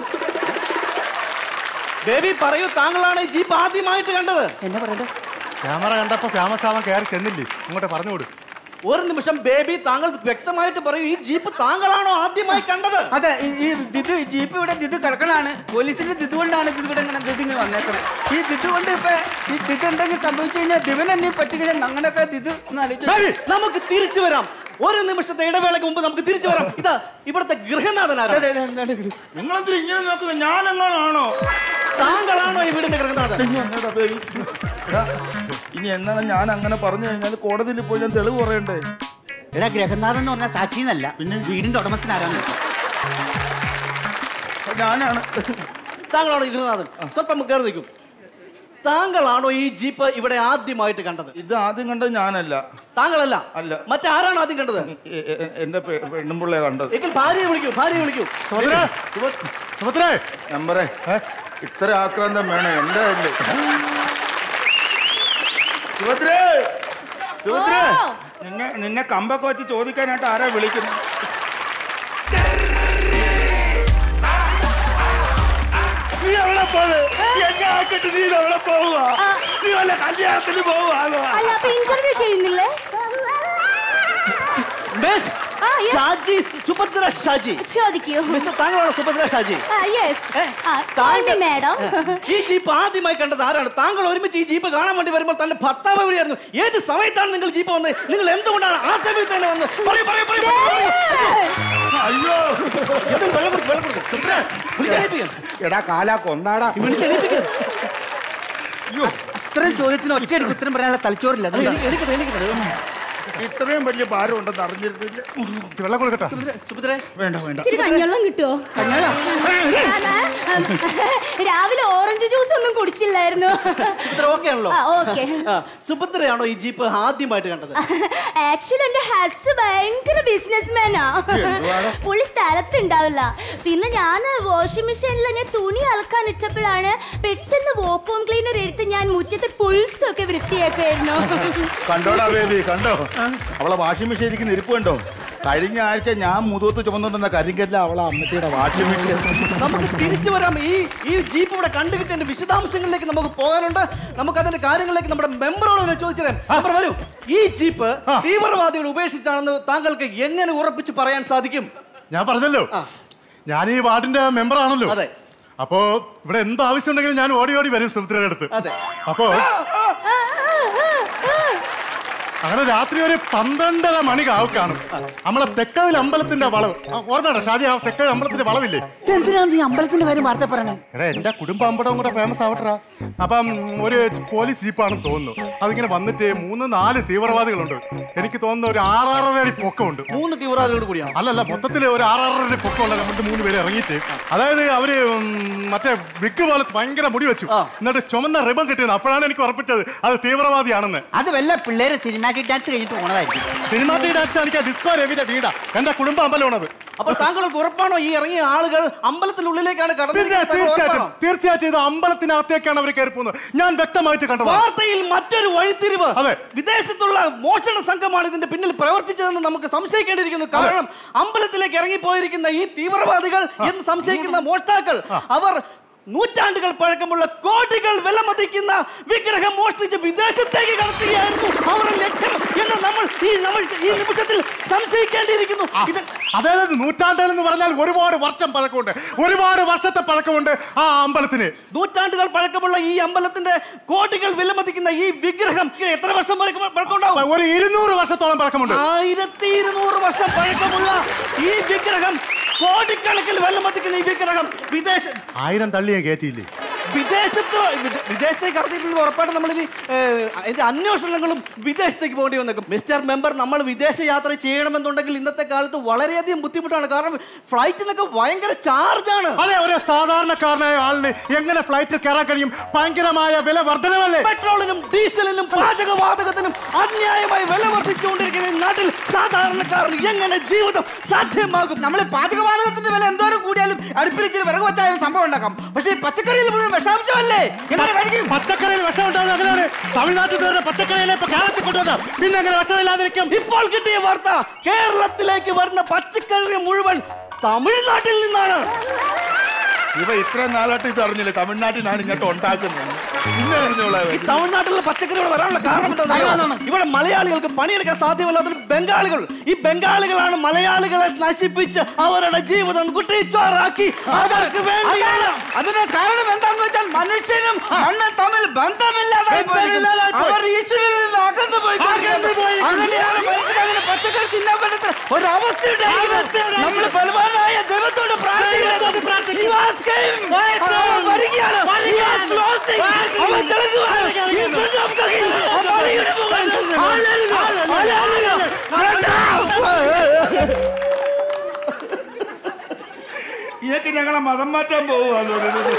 Speaker 9: ബേബി പറയൂ താങ്കളാണ് ഈ ജീപ്പ് ആദ്യമായിട്ട് കണ്ടത്
Speaker 1: എന്നാ പറയണ്ടേ
Speaker 8: ക്യാമറ കണ്ടപ്പോ ഫേമസ് ആവാൻ കയറി ചെന്നില്ലേ അങ്ങോട്ട് പറഞ്ഞുകൊടു
Speaker 9: ഒരു നിമിഷം ബേബി താങ്കൾ വ്യക്തമായിട്ട് പറയൂ ഈ ജീപ്പ് താങ്കളാണോ ആദ്യമായി കണ്ടത്
Speaker 1: അതെ ഈ- ഈ ദിത് ജീപ്പ് ഇവിടെ ദിത് കിടക്കണാണ് പോലീസിന്റെ ദിത് കൊണ്ടാണ് ഇത് ഇവിടെ ഇങ്ങനെ ദിത് ഇങ്ങനെ വന്നേക്കണേ ഈ ദിത് കൊണ്ട് ഇപ്പൊ ഈ ദിത് എന്തെങ്കിലും സംഭവിച്ചു കഴിഞ്ഞാൽ ദിവൻ എന്നെ പറ്റിക്കഴിഞ്ഞാൽ ഞങ്ങളുടെയൊക്കെ ദിത് ഒന്ന് ആലോചിച്ച്
Speaker 9: ബേബി നമുക്ക് തിരിച്ചു വരാം ഒരു നിമിഷത്തെ ഇടവേളയ്ക്ക് മുമ്പ് നമുക്ക് തിരിച്ചു വരാം ഇതാ ഇവിടുത്തെ ഗൃഹനാഥനാണ്
Speaker 7: നിങ്ങളെന്തിനാ ഇങ്ങനെ നോക്കുന്നത് ഞാനെങ്ങാനാണോ
Speaker 9: താങ്കളാണോ ഈ വീടിന്റെ ഗൃഹനാഥൻ
Speaker 7: എന്നതാ ബേബി? എടാ, ഇനി എന്നാണ് ഞാൻ അങ്ങനെ പറഞ്ഞു കഴിഞ്ഞാൽ കോടതിയിൽ പോയി ഞാൻ തെളിവ് പറയണ്ടേ
Speaker 1: എടാ ഗ്രഹനാഥൻ എന്ന് പറഞ്ഞാൽ സാക്ഷി എന്നല്ല പിന്നെ വീടിന്റെ ഉടമസ്ഥനാരാണ്
Speaker 7: ഞാനാണ്
Speaker 9: താങ്കളാണോ ഈ ഗൃഹനാഥൻ സ്വല്പം കയറി നിൽക്കും താങ്കളാണോ ഈ ജീപ്പ് ഇവിടെ ആദ്യമായിട്ട് കണ്ടത്
Speaker 7: ഇത് ആദ്യം കണ്ടത് ഞാനല്ല
Speaker 9: താങ്കളല്ല
Speaker 7: അല്ല.
Speaker 9: മറ്റാരാണ് ആദ്യം കണ്ടത്
Speaker 7: എ- എ- എന്റെ പെ- പെണ്ണുമ്പിള്ളയെ കണ്ടത്
Speaker 9: എങ്കിൽ ഭാര്യയെ വിളിക്കൂ ഭാര്യയെ വിളിക്കൂ
Speaker 8: സുഭദ്ര സുഭദ്രേ
Speaker 7: നമ്പറേ ഇത്ര ആക്രാന്തം വേണം എന്റെ കയ്യില് സുഭദ്രേ സുഭദ്രേ
Speaker 6: ഓ.
Speaker 7: നിന്നെ നിന്നെ കമ്പൊക്കെ വെച്ച് ചോദിക്കാനായിട്ട് ആരാ വിളിക്കുന്നത് നീ എവിടെ പോണ് എന്നെ ആക്കിട്ട് നീ എവിടെ പോവുക നീ വല്ല കല്യാണത്തിന് പോവുകയാണോ
Speaker 6: അല്ല അപ്പൊ ഇന്റർവ്യൂ ചെയ്യുന്നില്ലേ
Speaker 9: മിസ്
Speaker 6: ആ, yes.
Speaker 9: ഷാജി സുഭദ്ര ഷാജി
Speaker 6: ചോദിക്കൂ
Speaker 9: മിസ് താങ്കളാണോ സുഭദ്ര ഷാജി
Speaker 6: യെസ്
Speaker 9: ഏ,
Speaker 6: താങ്കൾ മാഡം
Speaker 9: ഈ ജീപ്പ് ആദ്യമായി കണ്ടത് ആരാണ് താങ്കൾ ഒരുമിച്ച് ഈ ജീപ്പ് കാണാൻ വേണ്ടി വരുമ്പോൾ തന്റെ ഭർത്താവ് എവിടെയായിരുന്നു ഏത് സമയത്താണ് നിങ്ങൾ ജീപ്പ് വന്നത് നിങ്ങൾ എന്തുകൊണ്ടാണ് ആ സമയത്ത് തന്നെ വന്നത് പറയൂ പറയൂ പറയൂ പറയൂ, പറയൂ.
Speaker 7: അയ്യോ
Speaker 9: ഏതെങ്കിലും വെള്ളം കൊടുക്ക്, വെള്ളം കൊടുക്ക്. സുഭദ്ര, വിളിച്ചെണീപ്പിക്ക്.
Speaker 7: എടാ കാലാ കൊന്നാടാ
Speaker 9: വിളിച്ചെണീപ്പിക്ക്.
Speaker 7: അയ്യോ
Speaker 1: ഇത്രയും ചോദ്യത്തിന് ഒറ്റയടിക്ക് ഉത്തരം പറയാനുള്ള തലച്ചോറില്ല
Speaker 9: അത്
Speaker 1: അതുകൊണ്ടാണ്.
Speaker 9: എനിക്ക് എനിക്ക് എനിക്ക്
Speaker 7: ഇത്രയും വലിയ ഭാരം ഉണ്ടെന്ന് അറിഞ്ഞിരുന്നില്ല
Speaker 8: വെള്ളം കൊടുക്കട്ടെ
Speaker 9: സുഭദ്രേ
Speaker 7: വേണ്ട വേണ്ട
Speaker 6: ഇച്ചിരി കഞ്ഞെള്ളം കിട്ടുമോ രാവിലെ ഓറഞ്ച് ജ്യൂസ് ഒന്നും കുടിച്ചില്ലായിരുന്നു
Speaker 9: സുഭദ്ര ഓക്കെ ആണല്ലോ
Speaker 6: ആ, okay.
Speaker 9: ആ, സുഭദ്രയാണോ ഈ ജീപ്പ് ആദ്യമായിട്ട് കണ്ടത്
Speaker 6: ആക്ച്വലി എന്റെ ഹസ് ഭയങ്കര ബിസിനസ്മാനാ പുള്ളി സ്ഥലത്തുണ്ടാവില്ല പിന്നെ ഞാൻ വാഷിംഗ് മെഷീനിൽ ഞാൻ തുണി അലക്കാൻ ഇട്ടപ്പോഴാണ് പെട്ടെന്ന് വോക്കൂം ക്ലീനർ എടുത്ത് ഞാൻ മുറ്റത്തെ പുൾസ് ഒക്കെ വൃത്തിയാക്കായിരുന്നു
Speaker 7: കണ്ടോടാ ബേബി കണ്ടോ അവളെ വാഷിംഗ് മെഷീൻ ഇരിക്കുന്ന ഇരിപ്പ് കണ്ടോ കഴിഞ്ഞ ആഴ്ച ഞാൻ മുതൂത്ത് ചുമന്നുകൊണ്ടിരുന്ന കരിങ്കല്ല അവളെ അമ്മച്ചിയുടെ വാഷിംഗ് മെഷീൻ
Speaker 9: നമുക്ക് തിരിച്ചു വരാം ഈ ഈ ജീപ്പ് ഇവിടെ കണ്ടുകിട്ടിന്റെ വിശദാംശങ്ങളിലേക്ക് നമുക്ക് പോകാനുണ്ട് നമുക്ക് അതിന്റെ കാര്യങ്ങളിലേക്ക് നമ്മുടെ മെമ്പറോട് ഒന്ന് ചോദിച്ചതരാം മെമ്പർ വരൂ ഈ ജീപ്പ് തീവ്രവാദികൾ ഉപേക്ഷിച്ചാണെന്ന് താങ്കൾക്ക് എങ്ങനെ ഉറപ്പിച്ച് പറയാൻ സാധിക്കും
Speaker 8: ഞാൻ പറഞ്ഞല്ലോ
Speaker 9: ആ.
Speaker 8: ഞാൻ ഈ വാർഡിന്റെ മെമ്പർ ആണല്ലോ
Speaker 9: അതെ.
Speaker 8: അപ്പോ ഇവിടെ എന്ത് ആവശ്യം ഉണ്ടെങ്കിലും ഞാൻ ഓടി ഓടി വരും സുഭദ്രയുടെ അടുത്ത്
Speaker 9: അതെ.
Speaker 8: അപ്പോ അങ്ങനെ രാത്രി ഒരു പന്ത്രണ്ടര മണി കാവ് കാണും നമ്മളെ തെക്കതിൽ അമ്പലത്തിന്റെ വളവ് ആ, ഓർമ്മയാണോ ഷാജി ആ തെക്കതിൽ അമ്പലത്തിന്റെ വളവില്ലേ
Speaker 1: എന്തിനാണ് നീ അമ്പലത്തിന്റെ കാര്യം വാർത്ത പറയണേ
Speaker 8: എടാ എന്റെ കുടുംബ അമ്പടവും കൂടെ ഫേമസ് ആവട്ടെ അപ്പം ഒരു പോലീസ് ജീപ്പാണെന്ന് തോന്നുന്നു അതിങ്ങനെ വന്നിട്ട് മൂന്ന് നാല് തീവ്രവാദികളുണ്ട് എനിക്ക് തോന്നുന്ന ഒരു ആറാറര അടി പൊക്കമുണ്ട്
Speaker 9: മൂന്ന് തീവ്രവാദികളോട് കൂടിയാണ്
Speaker 8: അല്ലല്ല മൊത്തത്തിൽ ഒരു ആറാറര അടി പൊക്കമുള്ള നമ്മുടെ മൂന്ന് പേര് ഇറങ്ങിയിട്ട് അതായത് അവര് ഉം, മറ്റേ വിഗ് പോലെ ഭയങ്കര മുടി വെച്ചു
Speaker 9: ആ.
Speaker 8: എന്നിട്ട് ചുമന്ന റിബൺ കിട്ടിയത് അപ്പോഴാണ് എനിക്ക് ഉറപ്പിച്ചത് അത് തീവ്രവാദിയാണെന്ന്
Speaker 1: അത് വല്ല പിള്ളേര് സിനിമാറ്റിക് ഡാൻസ് കഴിഞ്ഞിട്ട് പോണതായിരിക്കും
Speaker 8: സിനിമാറ്റിക് ഡാൻസ് എനിക്ക് ഡിസ്കോ രവിയുടെ വീടാ എന്റെ കുടുംബ അമ്പലമാണത്
Speaker 9: അപ്പോൾ താങ്കൾക്ക് ഉറപ്പാണോ ഈ ഇറങ്ങിയ ആളുകൾ അമ്പലത്തിനുള്ളിലേക്കാണ്
Speaker 8: തീർച്ചയായും
Speaker 9: കടന്നത്
Speaker 8: തീർച്ചയായിട്ടും തീർച്ചയായിട്ടും ഇത് അമ്പലത്തിനകത്തേക്കാണ് അവർ കയറി പോകുന്നത് ഞാൻ വ്യക്തമായിട്ട് കണ്ടത്
Speaker 9: വാർത്തയിൽ മറ്റൊരു വഴിത്തിരിവ്
Speaker 8: അതെ.
Speaker 9: വിദേശത്തുള്ള മോഷണ സംഘമാണ് ഇതിന്റെ പിന്നിൽ പ്രവർത്തിച്ചതെന്ന് നമുക്ക് സംശയിക്കേണ്ടിയിരിക്കുന്നു കാരണം അമ്പലത്തിലേക്ക് ഇറങ്ങിപ്പോയിരിക്കുന്ന ഈ തീവ്രവാദികൾ എന്ന് സംശയിക്കുന്ന മോഷ്ടാക്കൾ അവർ നൂറ്റാണ്ടുകൾ പഴക്കമുള്ള കോടികൾ വിലമതിക്കുന്ന വിഗ്രഹം മോഷ്ടിച്ച് വിദേശത്തേക്ക് കടത്തുകയായിരുന്നു അവരുടെ ലക്ഷ്യം എന്ന് നമ്മൾ ഈ നമ്മൾ ഈ നിമിഷത്തിൽ സംശയിക്കേണ്ടിയിരിക്കുന്നു ഇത്
Speaker 8: അതായത് നൂറ്റാണ്ടുകൾ എന്ന് പറഞ്ഞാൽ ഒരുപാട് വർഷം പഴക്കമുണ്ട് ഒരുപാട് വർഷത്തെ പഴക്കമുണ്ട് ആ അമ്പലത്തിന്
Speaker 9: നൂറ്റാണ്ടുകൾ പഴക്കമുള്ള ഈ അമ്പലത്തിന്റെ കോടികൾ വിലമതിക്കുന്ന ഈ വിഗ്രഹം എത്ര വർഷം പഴക്കം- പഴക്കമുണ്ടാവും
Speaker 8: ഒരു ഇരുന്നൂറ് വർഷത്തോളം പഴക്കമുണ്ട്
Speaker 9: ആയിരത്തി ഇരുന്നൂറ് വർഷം പഴക്കമുള്ള ഈ വിഗ്രഹം കോടിക്കണക്കിൽ വെല്ലമതിക്കുന്ന ഈ വിഗ്രഹം വിദേശ
Speaker 8: ആയിരം തള്ളിയെ കയറ്റിയില്ലേ
Speaker 9: വിദേശത്ത് വിദേ- വിദേശത്തേക്ക് കടത്തിയിട്ടുള്ള ഉറപ്പായിട്ടും നമ്മൾ ഇനി അതിന്റെ അന്വേഷണങ്ങളും വിദേശത്തേക്ക് പോകേണ്ടി വന്നേക്കും മിസ്റ്റർ മെമ്പർ നമ്മൾ വിദേശ യാത്ര ചെയ്യണമെന്നുണ്ടെങ്കിൽ ഇന്നത്തെ കാലത്ത് വളരെയധികം ബുദ്ധിമുട്ടാണ് കാരണം ഫ്ലൈറ്റിനൊക്കെ ഭയങ്കര ചാർജാണ്
Speaker 8: അതെ ഒരു സാധാരണക്കാരനായ ആളിന് എങ്ങനെ ഫ്ലൈറ്റിൽ കയറാൻ കഴിയും ഭയങ്കരമായ വില വർധനമല്ലേ
Speaker 9: പെട്രോളിനും ഡീസലിനും പാചകവാതകത്തിനും അന്യായമായി വില വർദ്ധിച്ചുകൊണ്ടിരിക്കുന്ന ഈ നാട്ടിൽ സാധാരണക്കാരന് എങ്ങനെ ജീവിതം സാധ്യമാകും
Speaker 1: നമ്മൾ പാചകവാതകത്തിന്റെ വില എന്തോരം കൂടിയാലും അടുപ്പിലിച്ചിരി വിറക് വെച്ചാലും സംഭവം ഉണ്ടാക്കാം പക്ഷേ ഈ പച്ചക്കറിയിൽ മുഴുവൻ വിഷാംശമല്ലേ എങ്ങനെ കഴിക്കും
Speaker 8: പച്ചക്കറിയിൽ വിഷം ഉണ്ടാവുന്നത് അങ്ങനെയാണ് തമിഴ്നാട്ടിൽ നിന്ന് വരുന്ന പച്ചക്കറിയിലെ ഇപ്പൊ കേരളത്തിൽ കൊണ്ടുവന്ന പിന്നെ അങ്ങനെ വിഷമില്ലാതിരിക്കും
Speaker 9: ഇപ്പോൾ കിട്ടിയ വാർത്ത കേരളത്തിലേക്ക് വരുന്ന പച്ചക്കറി മുഴുവൻ തമിഴ്നാട്ടിൽ നിന്നാണ്
Speaker 7: ഇവ ഇത്രയും നാളായിട്ട് ഇത് അറിഞ്ഞില്ല തമിഴ്നാട്ടിലാണ് ഇങ്ങോട്ട് ഉണ്ടാക്കുന്നത് ഇന്ന് അറിഞ്ഞോളാ
Speaker 9: ഈ തമിഴ്നാട്ടിലുള്ള പച്ചക്കറികൾ വരാനുള്ള കാരണം എന്താണെന്നറിയോ? ഇവിടെ മലയാളികൾക്ക് പണിയെടുക്കാൻ സാധ്യമല്ലാത്ത ബംഗാളികൾ ഈ ബംഗാളികളാണ് മലയാളികളെ നശിപ്പിച്ച് അവരുടെ ജീവിതം കുട്ടിച്ചോറാക്കി അവർക്ക് വേണ്ടിയാണ്
Speaker 1: അതിന് കാരണം എന്താന്ന് വെച്ചാൽ മനുഷ്യനും മണ്ണും തമ്മിൽ ബന്ധമില്ലാതായി
Speaker 8: ബന്ധമില്ലാതായി പോയി.
Speaker 1: അവർ ഈശ്വരനിൽ നിന്ന് അകന്നു പോയി
Speaker 8: അകന്നു പോയി.
Speaker 1: അങ്ങനെയാണ് മനുഷ്യന് അങ്ങനെ പച്ചക്കറി തിന്നാൻ പറ്റുന്ന ഒരവസ്ഥ നമ്മൾ ബലവാനായ ദൈവത്തെ
Speaker 9: ദൈവത്തോട് പ്രാർത്ഥിക്കണം. You ask him. അവൻ വരികയാണ്. He is closing. അവൻ തിളങ്ങുവാണ്. He is front of the king. അവൻ വരികയാണ് പോകാൻ. Hallelujah. Hallelujah.
Speaker 7: ഇതൊക്കെ ഞങ്ങളെ മതം മാറ്റാൻ പോവുകയാണ്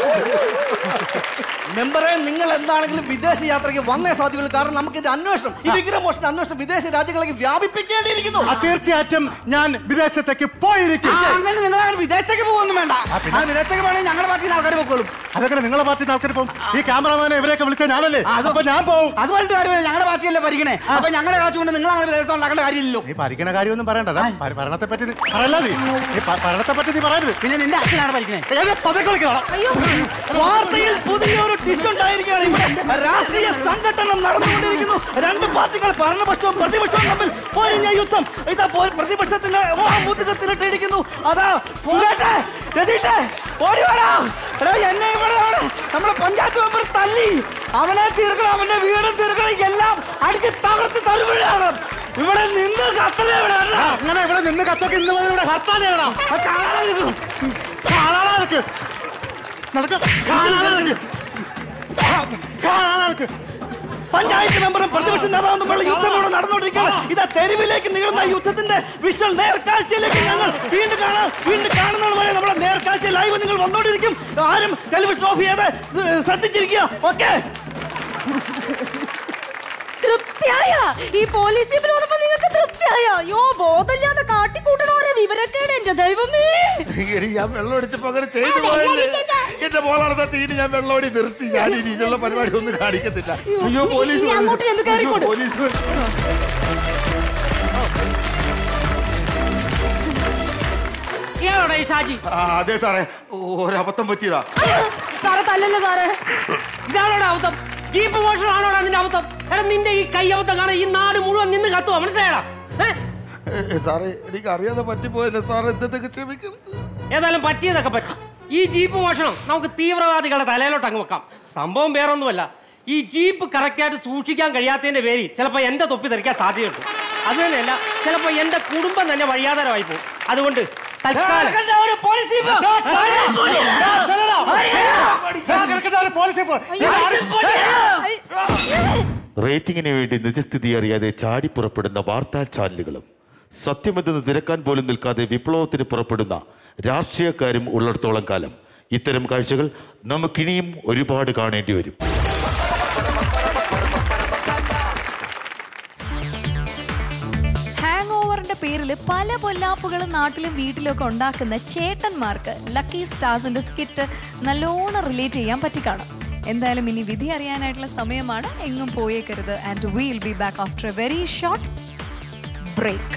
Speaker 9: മെമ്പറെ നിങ്ങൾ എന്താണെങ്കിലും വിദേശ യാത്രയ്ക്ക് വന്നേ സാധ്യതയുള്ളൂ കാരണം നമുക്ക് ഇത് അന്വേഷണം ഈ വിഗ്രഹമോഷണ അന്വേഷണം വിദേശ രാജ്യങ്ങളിലേക്ക് വ്യാപിപ്പിക്കേണ്ടിയിരിക്കുന്നു
Speaker 8: ആ, തീർച്ചയായിട്ടും ഞാൻ വിദേശത്തേക്ക് പോയിരിക്കും
Speaker 1: ആ, അങ്ങനെ നിങ്ങൾ അങ്ങനെ വിദേശത്തേക്ക് പോകുന്നു വേണ്ട ആ വിദേശത്തേക്ക് പോകണമെങ്കിൽ ഞങ്ങളുടെ പാർട്ടിയിൽ ആൾക്കാർ പൊക്കോളും
Speaker 8: അതൊക്കെ നിങ്ങളെ പാർട്ടി ആൾക്കാർ പോകും ഈ ക്യാമറമാനെ ഇവരെയൊക്കെ വിളിച്ച ഞാനല്ലേ അപ്പൊ ഞാൻ പോവും
Speaker 1: അത് പറഞ്ഞിട്ട് കാര്യമില്ല ഞങ്ങളുടെ പാർട്ടിയല്ലേ ഭരിക്കണേ അപ്പൊ ഞങ്ങളുടെ കാശ് കൊണ്ട് നിങ്ങൾ അങ്ങനെ വിദേശത്ത് ഉണ്ടാക്കേണ്ട കാര്യമില്ലല്ലോ
Speaker 8: നീ ഭരിക്കണ കാര്യമൊന്നും പറയണ്ട ദാ, ഭര- ഭരണത്തെ പറ്റി നീ പറയല്ല നീ നീ ഭ- ഭരണത്തെ പറ്റി നീ പറയരുത്
Speaker 1: പിന്നെ നിന്റെ അച്ഛനാണ് ഭരിക്കണേ
Speaker 8: എന്നെ പതക്കെ വിളിക്കണം
Speaker 9: വാർത്തയിൽ പുതിയൊരു ട്വിസ്റ്റ് ഉണ്ടായിരിക്കുകയാണ് ഇവിടെ രാഷ്ട്രീയ സംഘടനം നടന്നുകൊണ്ടിരിക്കുന്നു രണ്ട് പാർട്ടികൾ ഭരണപക്ഷവും പ്രതിപക്ഷവും തമ്മിൽ പൊരിഞ്ഞ യുദ്ധം ഇതാ പോ- പ്രതിപക്ഷത്തിന്റെ മുതുകത്തിലിട്ടിരിക്കുന്നു അതാ
Speaker 1: സുരേഷേ, രതീഷേ, ഓടി വാടാ. എടാ, എന്നെ ഇവിടെ ആണ് നമ്മുടെ പഞ്ചായത്ത് മെമ്പർ തല്ലി അവനെ തീർക്കണം അവന്റെ വീടും തീർക്കണം എല്ലാം അടിച്ച് തകർത്ത് തരുമ്പോഴാണ് ഇവിടെ നിന്ന് കത്തലേ ഇവിടെ അല്ല.
Speaker 8: ആ, അങ്ങനെ ഇവിടെ നിന്ന് കത്തൊക്കെ ഇന്ന് മുതൽ ഇവിടെ ഹർത്താൽ ചെയ്യണം
Speaker 1: ആ കാണാതിരിക്കും.
Speaker 8: കാണാനാൾക്ക് നടക്ക കാണാനാൾക്ക് കാണാനാൾക്ക്
Speaker 9: പഞ്ചായത്ത് മെമ്പറും പ്രതിപക്ഷ നേതാവും തമ്മിലുള്ള യുദ്ധം ഇവിടെ നടന്നുകൊണ്ടിരിക്കുകയാണ് ഇതാ തെരുവിലേക്ക് നീളുന്ന യുദ്ധത്തിന്റെ വിഷ്വൽ നേർക്കാഴ്ചയിലേക്ക് ഞങ്ങൾ വീണ്ടും കാണാം വീണ്ടും കാണുന്നത് വരെ നമ്മുടെ നേർക്കാഴ്ച ലൈവ് നിങ്ങൾ വന്നോണ്ടിരിക്കും ആരും ടെലിവിഷൻ ഓഫ് ചെയ്ത് ശ്ര- ശ്രദ്ധിച്ചിരിക്കുക ഓക്കെ
Speaker 6: തൃപ്തിയായ ഈ പോലീസ് ജീപ്പിൽ വന്നപ്പോ നിങ്ങൾക്ക് തൃപ്തിയായ അയ്യോ ബോധമില്ലാതെ കാട്ടിക്കൂട്ടണോരെ വിവരക്കേട് എന്റെ ദൈവമേ
Speaker 7: എടി, ഞാൻ വെള്ളം അടിച്ചപ്പോ അങ്ങനെ ചെയ്തു പോയല്ലേ എന്റെ മോളാണ് തീര് ഞാൻ വെള്ളം അടി നിർത്തി ഞാൻ ഇനി ഇതിനുള്ള പരിപാടി ഒന്നും കാണിക്കത്തില്ല അയ്യോ
Speaker 6: ഇനി-
Speaker 7: പോലീസ്
Speaker 6: ഇനി അങ്ങോട്ട് ചെന്ന്
Speaker 7: അയ്യോ,
Speaker 6: കയറിക്കോട്.
Speaker 7: പോലീസ്
Speaker 10: ഏതാടാ ഈ ഷാജി
Speaker 7: ആ അതെ സാറേ ഒരബദ്ധം പറ്റിയതാ
Speaker 6: സാറെ തല്ലല്ലോ സാറേ
Speaker 10: ഇതാണോടാ അബദ്ധം ജീപ്പ് മോഷണമാണോടാ നിന്റെ അബദ്ധം എടാ നിന്റെ ഈ കൈ അബദ്ധം കാണാൻ ഈ നാട് മുഴുവൻ നിന്ന് കത്തുവാ മനസ്സിലായടാ ഏ?
Speaker 7: ഏ, സാറേ എനിക്ക് അറിയാതെ പറ്റിപ്പോയല്ലേ സാറേ എന്തൊക്കെ ക്ഷമിക്കണം
Speaker 10: ഏതായാലും പറ്റിയതൊക്കെ പറ്റി ഈ ജീപ്പ് മോഷണം നമുക്ക് തീവ്രവാദികളുടെ തലയിലോട്ട് അങ്ങ് വെക്കാം സംഭവം വേറൊന്നുമല്ല ഈ ജീപ്പ് കറക്റ്റായിട്ട് സൂക്ഷിക്കാൻ കഴിയാത്തതിന്റെ പേരിൽ ചിലപ്പോൾ എന്റെ തൊപ്പി തെറിക്കാൻ സാധ്യതയുണ്ട് അത് തന്നെയല്ല ചിലപ്പോൾ എന്റെ കുടുംബം തന്നെ വഴിയാധാരമായി പോകും അതുകൊണ്ട് തൽക്കാലം
Speaker 9: ഒരു പോലീസ് ജീപ്പ്.
Speaker 8: പോലീസിൽ പോ
Speaker 11: റേറ്റിംഗിന് വേണ്ടി നിജസ്ഥിതി അറിയാതെ ചാടി പുറപ്പെടുന്ന വാർത്താ ചാനലുകളും സത്യമെന്തെന്ന് തിരക്കാൻ പോലും നിൽക്കാതെ വിപ്ലവത്തിന് പുറപ്പെടുന്ന രാഷ്ട്രീയക്കാരും ഉള്ളിടത്തോളം കാലം ഇത്തരം കാഴ്ചകൾ നമുക്കിനിയും ഒരുപാട് കാണേണ്ടി വരും
Speaker 2: ഹാങ് ഓവറിന്റെ പേരിൽ പല പൊല്ലാപ്പുകളും നാട്ടിലും വീട്ടിലും ഒക്കെ ഉണ്ടാക്കുന്ന ചേട്ടന്മാർക്ക് ലക്കി സ്റ്റാർസിന്റെ സ്കിറ്റ് നല്ലോണം റിലേറ്റ് ചെയ്യാൻ പറ്റിക്കാണും എന്തായാലും ഇനി വിധി അറിയാനായിട്ടുള്ള സമയമാണ് എങ്ങും പോയേക്കരുത് and will be back after a very short break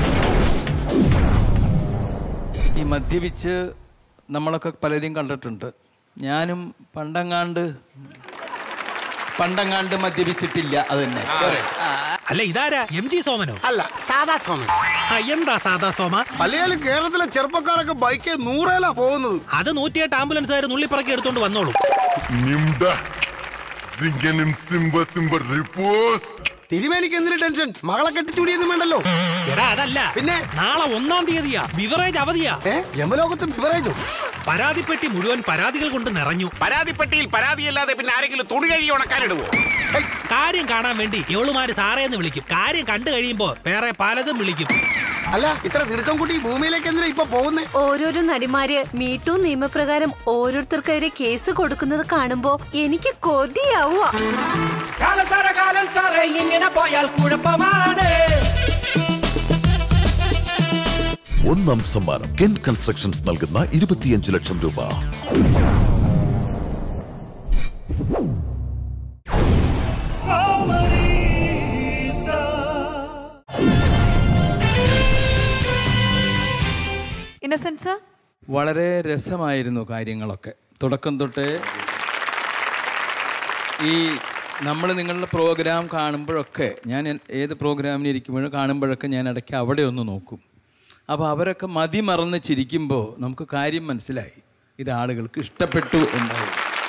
Speaker 12: ഈ മദ്യപിച്ച് നമ്മളൊക്കെ പലരെയും കണ്ടിട്ടുണ്ട് ഞാനും പണ്ടങ്ങാണ്ട് പണ്ടങ്ങാണ്ട് മദ്യപിച്ചിട്ടില്ല അത് തന്നെ പോരെ?
Speaker 13: അല്ല ഇതാരാ എം ജി സോമനോ
Speaker 14: അല്ല സാദാ സോമൻ
Speaker 13: ആ, എന്താ സാദാ സോമ
Speaker 14: അല്ലെങ്കിലും കേരളത്തിലെ ചെറുപ്പക്കാരൊക്കെ ബൈക്ക് നൂറേലാ പോകുന്നത്
Speaker 13: അത് നൂറ്റിയെട്ട് ആംബുലൻസുകാർ നുള്ളിപ്പറക്കി എടുത്തോണ്ട് വന്നോളൂ
Speaker 14: നിംഡ സിംഗനും സിംബ സിംബ റിപ്പോസ് തിരുമേനിക്ക് എന്തിനു ടെൻഷൻ മകളെ കെട്ടിച്ചൂടിയൊന്നും വേണ്ടല്ലോ
Speaker 13: എടാ അതല്ല
Speaker 14: പിന്നെ
Speaker 13: നാളെ ഒന്നാം തീയതിയാ ബിവറേജ് അവധിയാ
Speaker 14: യമലോകത്തും ബിവറേജോ
Speaker 13: പരാതിപ്പെട്ടി മുഴുവൻ പരാതികൾ കൊണ്ട് നിറഞ്ഞു
Speaker 4: പരാതിപ്പെട്ടിയിൽ പരാതിയല്ലാതെ പിന്നെ ആരെങ്കിലും തുണി കഴുകി ഉണക്കാനിടുവോ
Speaker 13: കാര്യം കാണാൻ വേണ്ടി ഇവളുമാര് സാറേന്ന് വിളിക്കും കാര്യം കണ്ടു കഴിയുമ്പോ വേറെ പലതും വിളിക്കും
Speaker 14: അല്ല ഇത്ര തിടുക്കം കൂട്ടി ഭൂമിയിലേക്ക് എന്തിനാ ഇപ്പൊ പോകുന്നേ
Speaker 15: ഓരോരോ നടിമാര് മീറ്റു നിയമപ്രകാരം ഓരോരുത്തർക്കെതിരെ കേസ് കൊടുക്കുന്നത് കാണുമ്പോ എനിക്ക് കൊതിയാവുക
Speaker 16: കാലം സാറേ കാലം സാറേ ഇങ്ങനെ പോയാൽ കുഴപ്പമാണ്
Speaker 17: ഒന്നാം സമ്മാനം കെൻ കൺസ്ട്രക്ഷൻസ് നൽകുന്ന ഇരുപത്തിയഞ്ച് ലക്ഷം രൂപ
Speaker 2: ഇന്നസെൻസ്
Speaker 12: വളരെ രസമായിരുന്നു കാര്യങ്ങളൊക്കെ തുടക്കം തൊട്ടേ ഈ നമ്മൾ നിങ്ങളുടെ പ്രോഗ്രാം കാണുമ്പോഴൊക്കെ ഞാൻ എൻ- ഏത് പ്രോഗ്രാമിന് ഇരിക്കുമ്പോഴും കാണുമ്പോഴൊക്കെ ഞാൻ ഇടയ്ക്ക് അവിടെ ഒന്ന് നോക്കും അപ്പോൾ അവരൊക്കെ മതി മറന്ന് ചിരിക്കുമ്പോൾ നമുക്ക് കാര്യം മനസ്സിലായി ഇത് ആളുകൾക്ക് ഇഷ്ടപ്പെട്ടു എന്നായി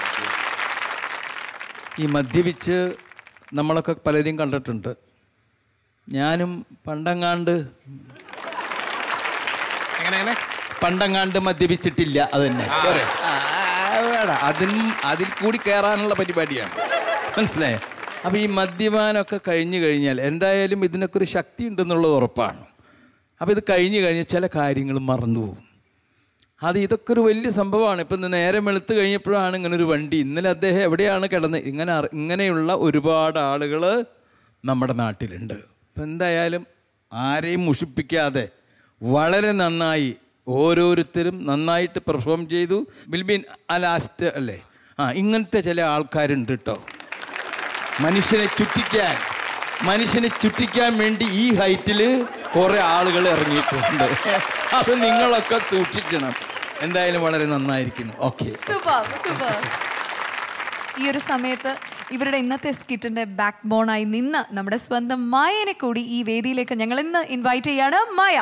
Speaker 12: ഈ മദ്യപിച്ച് നമ്മളൊക്കെ പലരെയും കണ്ടിട്ടുണ്ട് ഞാനും പണ്ടങ്ങാണ്ട് പണ്ടങ്ങാണ്ട് മദ്യപിച്ചിട്ടില്ല അത് തന്നെ പോരെ? ആ, വേണ്ട അതിനും അതിൽ കൂടി കയറാനുള്ള പരിപാടിയാണ് മനസ്സിലായോ അപ്പോൾ ഈ മദ്യപാനമൊക്കെ കഴിഞ്ഞു കഴിഞ്ഞാൽ എന്തായാലും ഇതിനൊക്കെ ഒരു ശക്തി ഉണ്ടെന്നുള്ളത് ഉറപ്പാണ് അപ്പോൾ ഇത് കഴിഞ്ഞു കഴിഞ്ഞാൽ ചില കാര്യങ്ങൾ മറന്നു പോകും അത് ഇതൊക്കെ ഒരു വലിയ സംഭവമാണ് ഇപ്പം ഇന്ന് നേരം വെളുത്ത് കഴിഞ്ഞപ്പോഴാണ് ഇങ്ങനെ ഒരു വണ്ടി ഇന്നലെ അദ്ദേഹം എവിടെയാണ് കിടന്നത് ഇങ്ങനെ അറി- ഇങ്ങനെയുള്ള ഒരുപാട് ആളുകൾ നമ്മുടെ നാട്ടിലുണ്ട് അപ്പം എന്തായാലും ആരെയും മുഷിപ്പിക്കാതെ വളരെ നന്നായി ഓരോരുത്തരും നന്നായിട്ട് പെർഫോം ചെയ്തു ബിൽബിൻ ആ ലാസ്റ്റ് അല്ലേ ആ ഇങ്ങനത്തെ ചില ആൾക്കാരുണ്ട് കേട്ടോ മനുഷ്യനെ ചുറ്റിക്കാൻ മനുഷ്യനെ ചുറ്റിക്കാൻ വേണ്ടി ഈ ഹൈറ്റിൽ കുറേ ആളുകൾ ഇറങ്ങിയിട്ടുണ്ട് അത് നിങ്ങളൊക്കെ സൂക്ഷിക്കണം എന്തായാലും വളരെ നന്നായിരിക്കുന്നു ഓക്കെ
Speaker 2: സൂപ്പർ സൂപ്പർ ഈ ഒരു സമയത്ത് ഇവരുടെ ഇന്നത്തെ സ്കിറ്റിന്റെ ബാക്ക് ബോണായി നിന്ന് നമ്മുടെ സ്വന്തം മായനെ കൂടി ഈ വേദിയിലേക്ക് ഞങ്ങൾ ഇന്ന് ഇൻവൈറ്റ് ചെയ്യാണ് മായ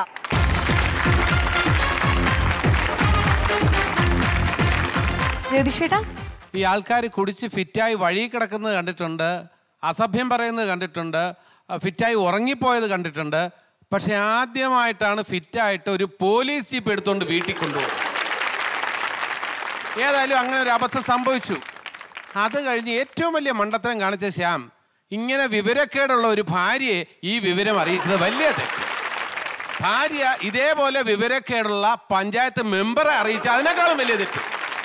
Speaker 2: ജ്യോതിഷേട്ടാ
Speaker 4: ഈ ആൾക്കാർ കുടിച്ച് ഫിറ്റായി വഴി കിടക്കുന്നത് കണ്ടിട്ടുണ്ട് അസഭ്യം പറയുന്നത് കണ്ടിട്ടുണ്ട് അഹ് ഫിറ്റായി ഉറങ്ങിപ്പോയത് കണ്ടിട്ടുണ്ട് പക്ഷെ ആദ്യമായിട്ടാണ് ഫിറ്റായിട്ട് ഒരു പോലീസ് ജീപ്പ് എടുത്തുകൊണ്ട് വീട്ടിൽ കൊണ്ടുപോകുന്നത് ഏതായാലും അങ്ങനെ ഒരു അബദ്ധം സംഭവിച്ചു അത് കഴിഞ്ഞ് ഏറ്റവും വലിയ മണ്ടത്തരം കാണിച്ച ശ്യാം ഇങ്ങനെ വിവരക്കേടുള്ള ഒരു ഭാര്യയെ ഈ വിവരം അറിയിച്ചത് വലിയ തെറ്റ് ഭാര്യ ഇതേപോലെ വിവരക്കേടുള്ള പഞ്ചായത്ത് മെമ്പറെ അറിയിച്ച അതിനേക്കാളും വലിയ തെറ്റ്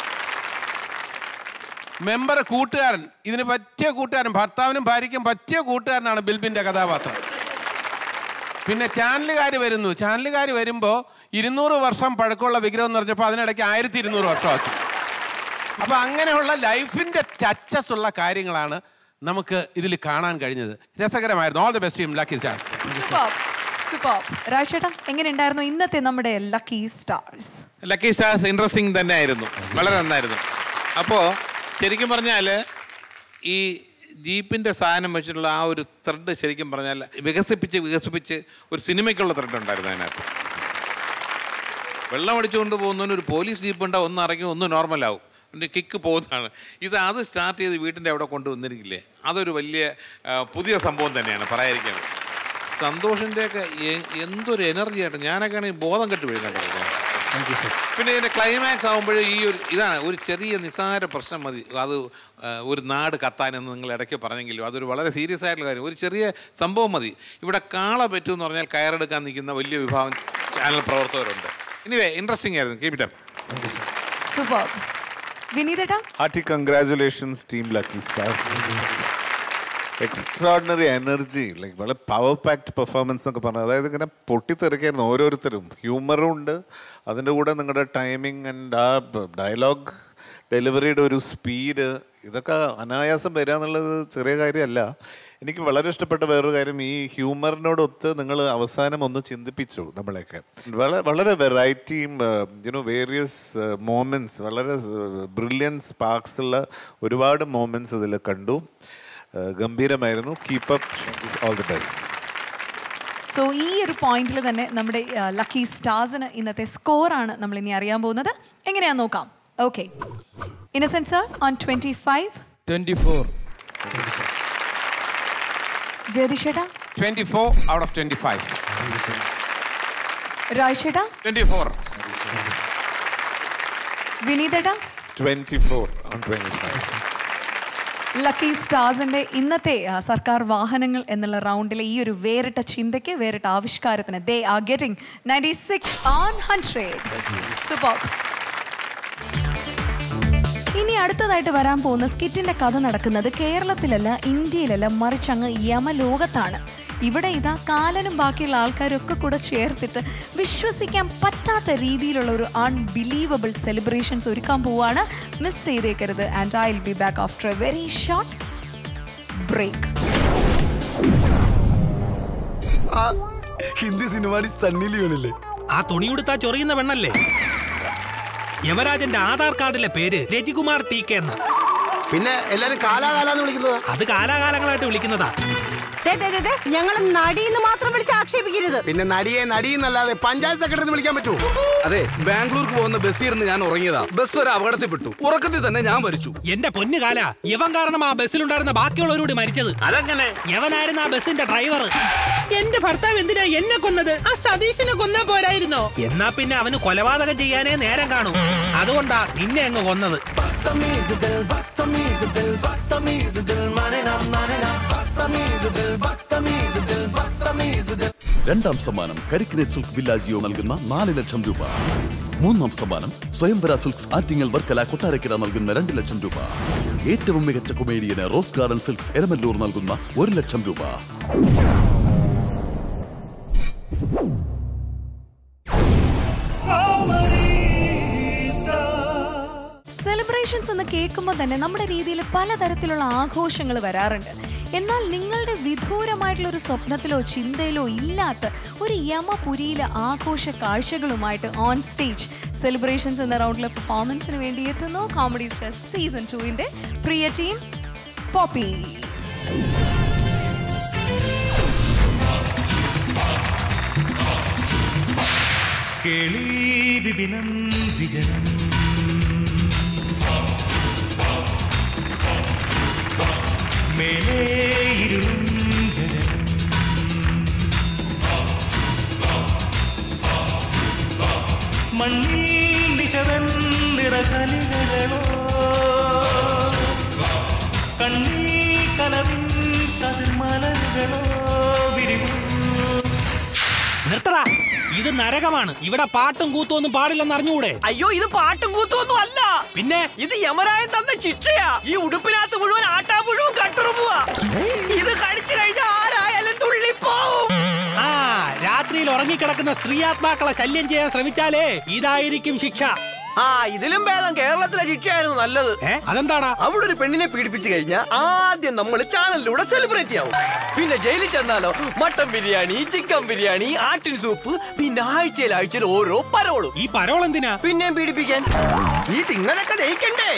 Speaker 4: മെമ്പർ കൂട്ടുകാരൻ ഇതിന് പറ്റിയ കൂട്ടുകാരൻ ഭർത്താവിനും ഭാര്യയ്ക്കും പറ്റിയ കൂട്ടുകാരനാണ് ബിൽബിന്റെ കഥാപാത്രം പിന്നെ ചാനലുകാർ വരുന്നു ചാനലുകാർ വരുമ്പോൾ ഇരുന്നൂറ് വർഷം പഴക്കമുള്ള വിഗ്രഹം എന്ന് പറഞ്ഞപ്പോൾ അതിനിടയ്ക്ക് ആയിരത്തി ഇരുന്നൂറ് വർഷമാക്കി അപ്പൊ അങ്ങനെയുള്ള ലൈഫിന്റെ ടച്ചസ് ഉള്ള കാര്യങ്ങളാണ് നമുക്ക് ഇതിൽ കാണാൻ കഴിഞ്ഞത് രസകരമായിരുന്നു all the best team lucky stars
Speaker 2: super super രാജേട്ടാ എങ്ങനെയുണ്ടായിരുന്നു ഇന്നത്തെ നമ്മുടെ lucky stars
Speaker 18: lucky stars interesting തന്നെ ആയിരുന്നു വളരെ നന്നായിരുന്നു അപ്പോൾ ശരിക്കും പറഞ്ഞാൽ ഈ ജീപ്പിൻ്റെ സാധനം വെച്ചിട്ടുള്ള ആ ഒരു ത്രെഡ് ശരിക്കും പറഞ്ഞാൽ വികസിപ്പിച്ച് വികസിപ്പിച്ച് ഒരു സിനിമയ്ക്കുള്ള ത്രെഡ് ഉണ്ടായിരുന്നു അതിനകത്ത് വെള്ളം അടിച്ചുകൊണ്ട് പോകുന്നതിന് ഒരു പോലീസ് ജീപ്പ് ഉണ്ടാവും ഒന്ന് ഇറങ്ങി ഒന്ന് നോർമലാവും പിന്നെ കിക്ക് പോകുന്നതാണ് ഇത് അത് സ്റ്റാർട്ട് ചെയ്ത് വീട്ടിൻ്റെ അവിടെ കൊണ്ടുവന്നിരിക്കില്ലേ അതൊരു വലിയ ആ, പുതിയ സംഭവം തന്നെയാണ് പറയാതിരിക്കാൻ സന്തോഷിൻ്റെയൊക്കെ എ- എന്തൊരു എനർജിയായിട്ട് ഞാനൊക്കെ ആണെങ്കിൽ ബോധം കെട്ട് വീഴുന്നുണ്ടായിരുന്നു പിന്നെ ഇതിന്റെ ക്ലൈമാക്സ് ആകുമ്പോഴേ ഈ ഒരു ഇതാണ് ഒരു ചെറിയ നിസ്സാര പ്രശ്നം മതി അത് ആ, ഒരു നാട് കത്താനെന്ന് നിങ്ങൾ ഇടയ്ക്ക് പറഞ്ഞെങ്കിലും അതൊരു വളരെ സീരിയസ് ആയിട്ടുള്ള കാര്യം ഒരു ചെറിയ സംഭവം മതി ഇവിടെ കാള പറ്റൂ എന്ന് പറഞ്ഞാൽ കയറെടുക്കാൻ നിൽക്കുന്ന വലിയ വിഭാഗം ചാനൽ പ്രവർത്തകരുണ്ട് ഇനിവേ ഇൻട്രസ്റ്റിംഗ് ആയിരുന്നു കീപ് ഇറ്റ്
Speaker 2: സൂപ്പർ വിനീതേട്ടാ
Speaker 19: hearty congratulations team lucky star extraordinary energy like വളരെ പവർ പാക്ഡ് പെർഫോമൻസ് എന്നൊക്കെ പറഞ്ഞത് അതായത് ഇങ്ങനെ പൊട്ടിത്തെറിക്കായിരുന്നു ഓരോരുത്തരും ഹ്യൂമറും ഉണ്ട് അതിൻ്റെ കൂടെ നിങ്ങളുടെ ടൈമിംഗ് ആൻഡ് ആ ഡയലോഗ് ഡെലിവറിയുടെ ഒരു സ്പീഡ് ഇതൊക്കെ അനായാസം വരിക എന്നുള്ളത് ചെറിയ കാര്യമല്ല എനിക്ക് വളരെ ഇഷ്ടപ്പെട്ട വേറൊരു കാര്യം ഈ ഹ്യൂമറിനോടൊത്ത് നിങ്ങൾ അവസാനം ഒന്ന് ചിന്തിപ്പിച്ചു നമ്മളെയൊക്കെ വളരെ വളരെ വെറൈറ്റിയും യുനോ വേരിയസ് മോമെൻറ്റ്സ് വളരെ ബ്രില്യൻസ് സ്പാർക്സ് ഉള്ള ഒരുപാട് മോമെൻറ്റ്സ് ഇതിൽ കണ്ടു ഏഹ് ഗംഭീരമായിരുന്നു keep up all the best
Speaker 2: so ഈ ഒരു പോയിന്റിൽ തന്നെ നമ്മുടെ ലക്കി സ്റ്റാർസിന് ഇന്നത്തെ സ്കോറാണ് നമ്മൾ ഇനി അറിയാൻ പോകുന്നത് എങ്ങനെയാ നോക്കാം okay Innocent sir on twenty five
Speaker 12: twenty four
Speaker 2: ജ്യോതിഷേട്ടാ
Speaker 4: twenty four out of twenty five
Speaker 2: രാജേട്ടാ
Speaker 4: ട്വന്റി ഫോർ
Speaker 2: വിനീതേട്ടാ
Speaker 19: twenty four on twenty five
Speaker 2: lucky സ്റ്റാർസിന്റെ ഇന്നത്തെ ആ, സർക്കാർ വാഹനങ്ങൾ എന്നുള്ള റൗണ്ടിലെ ഈ ഒരു വേറിട്ട ചിന്തയ്ക്ക് വേറിട്ട ആവിഷ്കാരത്തിന് they are getting ninety six on hundred super ഇനി അടുത്തതായിട്ട് വരാൻ പോകുന്ന സ്കിറ്റിന്റെ കഥ നടക്കുന്നത് കേരളത്തിലല്ല ഇന്ത്യയിലല്ല മറിച്ച് അങ്ങ് യമലോകത്താണ് ഇവിടെ ഇതാ കാലനും ബാക്കിയുള്ള ആൾക്കാരൊക്കെ കൂടെ ചേർത്തിട്ട് വിശ്വസിക്കാൻ പറ്റാത്ത രീതിയിലുള്ള ഒരു അൺബിലീവബിൾ സെലിബ്രേഷൻസ് ഒരുക്കാൻ പോവാണ് മിസ് ചെയ്തേക്കരുത് and I will be back after a very short break
Speaker 20: Hindi cinema Sunny ലിയോണില്ലേ
Speaker 13: ആ തുണിയുടുത്താ ചൊറിയുന്ന പെണ്ണല്ലേ യവരാജന്റെ ആധാർ കാർഡിലെ പേര് രജികുമാർ ടി കെ എന്ന
Speaker 20: പിന്നെ എല്ലാരും കാലാകാലാന്ന് വിളിക്കുന്നത്
Speaker 13: അത് കാലാകാലങ്ങളായിട്ട് വിളിക്കുന്നതാ
Speaker 15: ഞങ്ങൾ നടീന്ന് മാത്രം വിളിച്ച് ആക്ഷേപിക്കരുത്
Speaker 20: പിന്നെ നടിയെ നടിയെന്നല്ലാതെ പഞ്ചായത്ത് സെക്രട്ടറി വിളിക്കാൻ പറ്റൂ
Speaker 21: അതെ ബാംഗ്ലൂർക്ക് പോകുന്ന ബസ് ഇരുന്ന് ഞാൻ ഉറങ്ങിയതാ ബസ് ഒരു അപകടത്തിൽപ്പെട്ടു ഉറക്കത്തിൽ തന്നെ ഞാൻ മരിച്ചു
Speaker 13: എന്റെ പൊന്നു കാല യവൻ കാരണം ആ ബസ്സിലുണ്ടായിരുന്ന ബാക്കിയുള്ളവരോട് മരിച്ചത്
Speaker 20: അതെങ്ങനെ
Speaker 13: യവനായിരുന്നു ആ ബസ്സിന്റെ ഡ്രൈവർ എന്റെ ഭർത്താവ് എന്തിനാ എന്നെ കൊന്നത് ആ സതീശനെ കൊന്നാ പോരായിരുന്നോ എന്നാ പിന്നെ അവന് കൊലപാതകം ചെയ്യാനേ നേരം കാണും അതുകൊണ്ടാ നിന്നെ അങ്ങ് കൊന്നത്
Speaker 17: രണ്ടാം സമ്മാനം കരിക്കിനെ സിൽക്ക് വില്ലാജിയോ നൽകുന്ന നാല് ലക്ഷം രൂപ മൂന്നാം സമ്മാനം സ്വയംവര സിൽക്സ് ആറ്റിങ്ങൽ വർക്കല കൊട്ടാരക്കര നൽകുന്ന രണ്ട് ലക്ഷം രൂപ ഏറ്റവും മികച്ച കൊമേഡിയന് റോസ് ഗാർഡൻ സിൽക്സ് എരമല്ലൂർ നൽകുന്ന ഒരു ലക്ഷം രൂപ
Speaker 2: സെലിബ്രേഷൻസ് എന്ന് കേൾക്കുമ്പോൾ തന്നെ നമ്മുടെ രീതിയിൽ പലതരത്തിലുള്ള ആഘോഷങ്ങൾ വരാറുണ്ട് എന്നാൽ നിങ്ങളുടെ വിദൂരമായിട്ടുള്ള ഒരു സ്വപ്നത്തിലോ ചിന്തയിലോ ഇല്ലാത്ത ഒരു യമപുരിയിലെ ആഘോഷ കാഴ്ചകളുമായിട്ട് ഓൺ സ്റ്റേജ് സെലിബ്രേഷൻസ് എന്ന റൗണ്ടിലെ പെർഫോമൻസിന് വേണ്ടി എത്തുന്നു കോമഡി സ്റ്റാർ സീസൺ ടുവിന്റെ പ്രിയ ടീം പോപ്പി
Speaker 3: കേളി വിപിനം വിജനം മേലേ ഇരുളും ഗഗനം മണ്ണിൽ നിശവൻ നിറകലികളോ കണ്ണിൽ കനവിൻ കതിർമലകളോ വിരിവു
Speaker 13: നിർത്തടാ ഇത് നരകമാണ് ഇവിടെ പാട്ടും കൂത്തും ഒന്നും പാടില്ലെന്ന് അറിഞ്ഞുകൂടെ
Speaker 16: അയ്യോ ഇത് പാട്ടും കൂത്തും ഒന്നും അല്ല
Speaker 13: പിന്നെ
Speaker 16: ഇത് യമരായൻ തന്ന ശിക്ഷയാ ഈ ഉടുപ്പിനകത്ത് മുഴുവൻ ആട്ടാ മുഴുവൻ കട്ടുറുമ്പുവാ ഇത് കടിച്ചു കഴിഞ്ഞാൽ ആരായാലും തുള്ളിപ്പോവും
Speaker 13: ആ രാത്രിയിൽ ഉറങ്ങിക്കിടക്കുന്ന സ്ത്രീയാത്മാക്കളെ ശല്യം ചെയ്യാൻ ശ്രമിച്ചാലേ ഇതായിരിക്കും ശിക്ഷ
Speaker 16: ആ ഇതിലും ഭേദം കേരളത്തിലെ ശിക്ഷയായിരുന്നു നല്ലത്
Speaker 13: അതെന്താടാ
Speaker 16: അവിടെ ഒരു പെണ്ണിനെ പീഡിപ്പിച്ചു കഴിഞ്ഞാൽ ആദ്യം നമ്മൾ ചാനലിലൂടെ സെലിബ്രേറ്റ് ആവും പിന്നെ ജയിലിൽ ചെന്നാലോ മട്ടൻ ബിരിയാണി ചിക്കൻ ബിരിയാണി ആട്ടിൻ സൂപ്പ് പിന്നെ ആഴ്ചയിൽ ആഴ്ചയിൽ ഓരോ പരോളും
Speaker 13: ഈ പരോൾ എന്തിനാ
Speaker 16: പിന്നെയും പീഡിപ്പിക്കാൻ ഈ തിങ്ങനൊക്കെ ജയിക്കണ്ടേ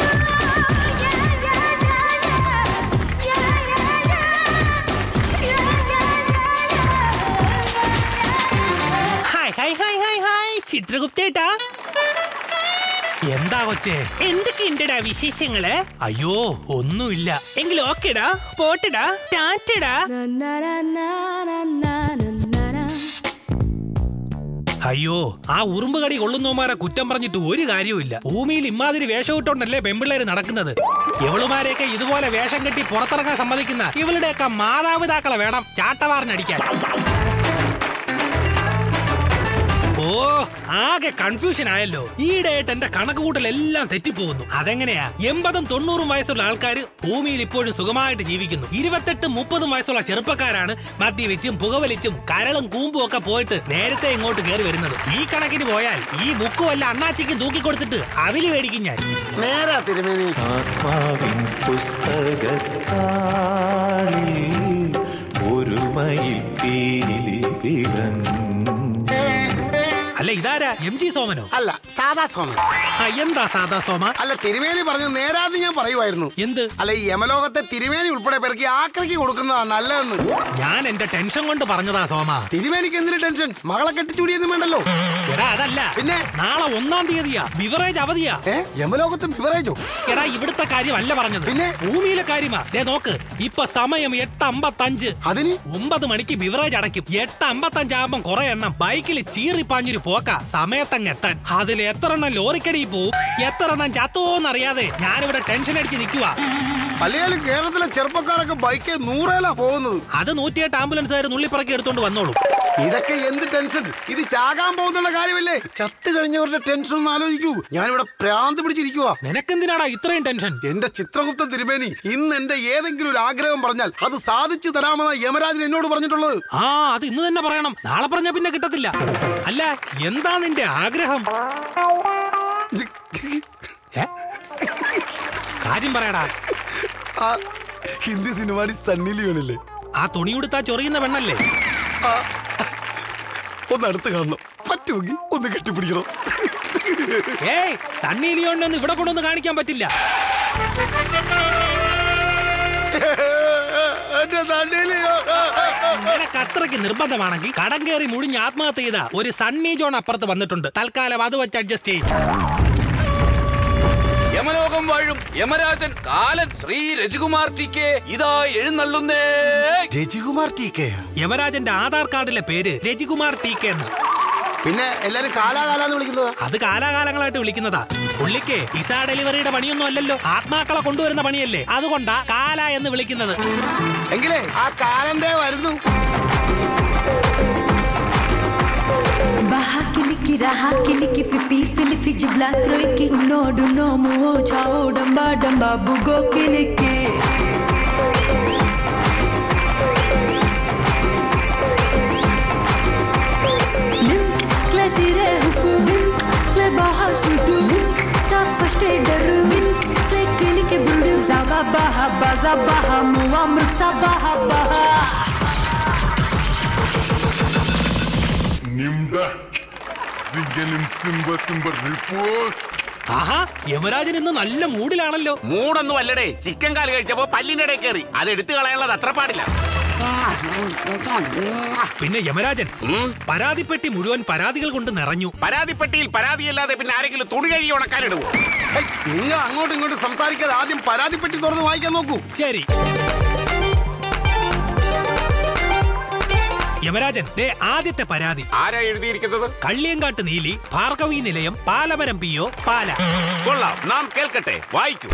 Speaker 13: hi hi hi hi hi ചിത്രഗുപ്തേട്ടാ എന്താ കൊച്ചേ എന്തൊക്കെയുണ്ടടാ വിശേഷങ്ങള് അയ്യോ ഒന്നുമില്ല എങ്കിൽ ഓക്കേടാ പോട്ടടാ ടാറ്റടാ അയ്യോ ആ ഉറുമ്പ് കടി കൊള്ളുന്നവന്മാരെ കുറ്റം പറഞ്ഞിട്ട് ഒരു കാര്യവുമില്ല ഭൂമിയിൽ ഇമാതിരി വേഷം ഇട്ടോണ്ടല്ലേ പെമ്പിള്ളേര് നടക്കുന്നത് ഇവളുമാരെയൊക്കെ ഇതുപോലെ വേഷം കെട്ടി പുറത്തിറങ്ങാൻ സമ്മതിക്കുന്ന ഇവളുടെയൊക്കെ മാതാപിതാക്കളെ വേണം ചാട്ടവാറിനടിക്കാൻ ഓ ആകെ കൺഫ്യൂഷൻ ആയല്ലോ ഈയിടെയായിട്ട് എന്റെ കണക്ക് കൂട്ടലെല്ലാം തെറ്റിപ്പോകുന്നു അതെങ്ങനെയാ എൺപതും തൊണ്ണൂറും വയസ്സുള്ള ആൾക്കാർ ഭൂമിയിൽ ഇപ്പോഴും സുഖമായിട്ട് ജീവിക്കുന്നു ഇരുപത്തെട്ടും മുപ്പതും വയസ്സുള്ള ചെറുപ്പക്കാരാണ് മദ്യവെച്ചും പുകവലിച്ചും കരളും കൂമ്പും ഒക്കെ പോയിട്ട് നേരത്തെ ഇങ്ങോട്ട് കയറി വരുന്നത് ഈ കണക്കിന് പോയാൽ ഈ ബുക്ക് വല്ല അണ്ണാച്ചിക്കും തൂക്കി കൊടുത്തിട്ട് അവില് മേടിക്കും ഞാൻ
Speaker 20: നേരാ തിരുമേനി
Speaker 3: ആത്മാവിൻ പുസ്തകത്താളിൽ ഒരു മയിൽ പീലി വിളങ്ങും
Speaker 13: അല്ല ഇതാരാ എം ജി സോമനോ
Speaker 20: അല്ല സാദാ സോമൻ
Speaker 13: ആ, എന്താ സാദാ സോമ
Speaker 20: അല്ല തിരുമേനി പറഞ്ഞു നേരാന്ന് ഞാൻ പറയുമായിരുന്നു
Speaker 13: എന്ത്
Speaker 20: അല്ല ഈ യമലോകത്തെ തിരുമേനി ഉൾപ്പെടെ പെറുക്കി ആക്രയ്ക്ക് കൊടുക്കുന്നതാണ് നല്ലതെന്ന്
Speaker 13: ഞാൻ എന്റെ ടെൻഷൻ കൊണ്ട് പറഞ്ഞതാ സോമ
Speaker 20: തിരുമേനിക്ക് എന്തിനു ടെൻഷൻ മകളെ കെട്ടിച്ചൂടിയൊന്നും വേണ്ടല്ലോ
Speaker 13: എടാ അതല്ല
Speaker 20: പിന്നെ
Speaker 13: നാളെ ഒന്നാം തീയതിയാ ബിവറേജ് അവധിയാ
Speaker 20: ഏ യമലോകത്ത് ബിവറേജോ
Speaker 13: എടാ ഇവിടുത്തെ കാര്യമല്ല പറഞ്ഞത് പിന്നെ ഭൂമിയിലെ കാര്യമാ ദേ നോക്ക് ഇപ്പൊ സമയം എട്ട് അമ്പത്തഞ്ച്
Speaker 20: അതിന്
Speaker 13: ഒമ്പത് മണിക്ക് ബിവറേജ് അടയ്ക്കും എട്ട് അമ്പത്തഞ്ചാകുമ്പം കുറെ എണ്ണം ബൈക്കിൽ ചീറിപ്പാഞ്ഞൊരു പോക്ക സമയത്തങ്ങ് എത്താൻ അതിൽ എത്ര എണ്ണം ലോറിക്കടി പോവും എത്ര എണ്ണം ചത്തോന്നറിയാതെ ഞാനിവിടെ ടെൻഷൻ അടിച്ച് നിൽക്കുക
Speaker 20: അല്ലെങ്കിൽ കേരളത്തിലെ ചെറുപ്പക്കാരൊക്കെ ബൈക്ക് നൂറേലാ പോകുന്നത്
Speaker 13: അത് നൂറ്റിയെട്ട് ആംബുലൻസുകാർ നുള്ളിപ്പറക്കി എടുത്തോണ്ട് വന്നോളൂ
Speaker 20: ഇതൊക്കെ എന്ത് ടെൻഷൻ ഇത് ചാകാൻ പോകുന്നുള്ള കാര്യമല്ലേ ചത്തു കഴിഞ്ഞവരുടെ ടെൻഷൻ ഒന്ന് ആലോചിക്കൂ ഞാനിവിടെ പ്രാന്ത് പിടിച്ചിരിക്കുക
Speaker 13: നിനക്കെന്തിനാടാ ഇത്രയും ടെൻഷൻ
Speaker 20: എന്റെ ചിത്രഗുപ്ത തിരുമേനി ഇന്ന് എന്റെ ഏതെങ്കിലും ഒരു ആഗ്രഹം പറഞ്ഞാൽ അത് സാധിച്ചു തരാമെന്ന യമരാജൻ എന്നോട് പറഞ്ഞിട്ടുള്ളത്
Speaker 13: ആ അത് ഇന്ന് തന്നെ പറയണം നാളെ പറഞ്ഞാ പിന്നെ കിട്ടത്തില്ല അല്ല എന്താ നിന്റെ ആഗ്രഹം ഏ? കാര്യം പറയടാ
Speaker 20: ആ ഹിന്ദി സിനിമാടി സണ്ണി ലിയോണില്ലേ
Speaker 13: ആ തുണി ഉടുത്താ ചൊറിയുന്ന പെണ്ണല്ലേ
Speaker 20: ഒന്ന് അടുത്ത് കാണണം പറ്റുമെങ്കിൽ ഒന്ന് കെട്ടിപ്പിടിക്കണം
Speaker 13: ഏയ് സണ്ണി ലിയോണിനൊന്നും ഇവിടെ കൊണ്ടൊന്ന് കാണിക്കാൻ പറ്റില്ല
Speaker 20: എന്റെ സണ്ണി ലിയോൺ
Speaker 13: നിനക്ക് അത്രയ്ക്ക് നിർബന്ധമാണെങ്കിൽ കടം കയറി മുടിഞ്ഞ് ആത്മഹത്യ ചെയ്ത ഒരു സണ്ണി ജോൺ അപ്പുറത്ത് വന്നിട്ടുണ്ട് തൽക്കാലം അത് വെച്ച് അഡ്ജസ്റ്റ് ചെയ്യും
Speaker 21: യമലോകം വാഴും യമരാജൻ കാലൻ ശ്രീ രജികുമാർ ടി കെ ഇതാ എഴുന്നള്ളുന്നേ
Speaker 20: രജികുമാർ ടി കെ
Speaker 13: യമരാജന്റെ ആധാർ കാർഡിലെ പേര് രജികുമാർ ടി കെ എന്ന്
Speaker 20: പിന്നെ എല്ലാരും കാലാകാലാന്ന് വിളിക്കുന്നത്
Speaker 13: അത് കാലാകാലങ്ങളായിട്ട് വിളിക്കുന്നതാ പുള്ളിക്ക് പിസ ഡെലിവറിയുടെ പണിയൊന്നും അല്ലല്ലോ ആത്മാക്കളെ കൊണ്ടുവരുന്ന പണിയല്ലേ അതുകൊണ്ടാ കാല എന്ന് വിളിക്കുന്നത്
Speaker 20: എങ്കിലേ ആ കാലന്തേ വരുന്നു
Speaker 5: Baha kiliki raha kiliki pipi fili fiji black roiki uno duno muo chao damba damba bugo kiliki Nim kle tire hufu Vim kle baha snudu Vim ta pashte daru Vim kle kiliki budu Zava baha baza baha muwa mruksa baha baha
Speaker 14: നിംഡ സിംഗനും സിംബ സിംബ റിപ്പോസ്
Speaker 13: ആഹാ യമരാജൻ ഇന്ന് നല്ല മൂഡിലാണല്ലോ
Speaker 22: മൂടൊന്നും അല്ലടേ chicken കാല് കഴിച്ചപ്പോ പല്ലിന്റെ ഇടയിൽ കയറി അത് എടുത്തു കളയാനുള്ളത് അത്ര പാടില്ല
Speaker 13: പിന്നെ യമരാജൻ പരാതിപ്പെട്ടി മുഴുവൻ പരാതികൾ കൊണ്ട് നിറഞ്ഞു
Speaker 22: പരാതിപ്പെട്ടിയിൽ പരാതിയല്ലാതെ പിന്നെ ആരെങ്കിലും തുണി കഴുകി ഉണക്കാനിടുവോ
Speaker 20: നിങ്ങൾ അങ്ങോട്ടും ഇങ്ങോട്ടും സംസാരിക്കാതെ ആദ്യം പരാതിപ്പെട്ടി തുറന്ന് വായിക്കാൻ നോക്കൂ
Speaker 13: ശരി യമരാജൻ ദേ ആദ്യത്തെ പരാതി
Speaker 22: ആരാ എഴുതിയിരിക്കുന്നത്
Speaker 13: കള്ളിയങ്കാട്ട് നീലി ഭാർഗവി നിലയം പാലമരം പി ഒ പാല
Speaker 22: കൊള്ളാം നാം കേൾക്കട്ടെ വായിക്കൂ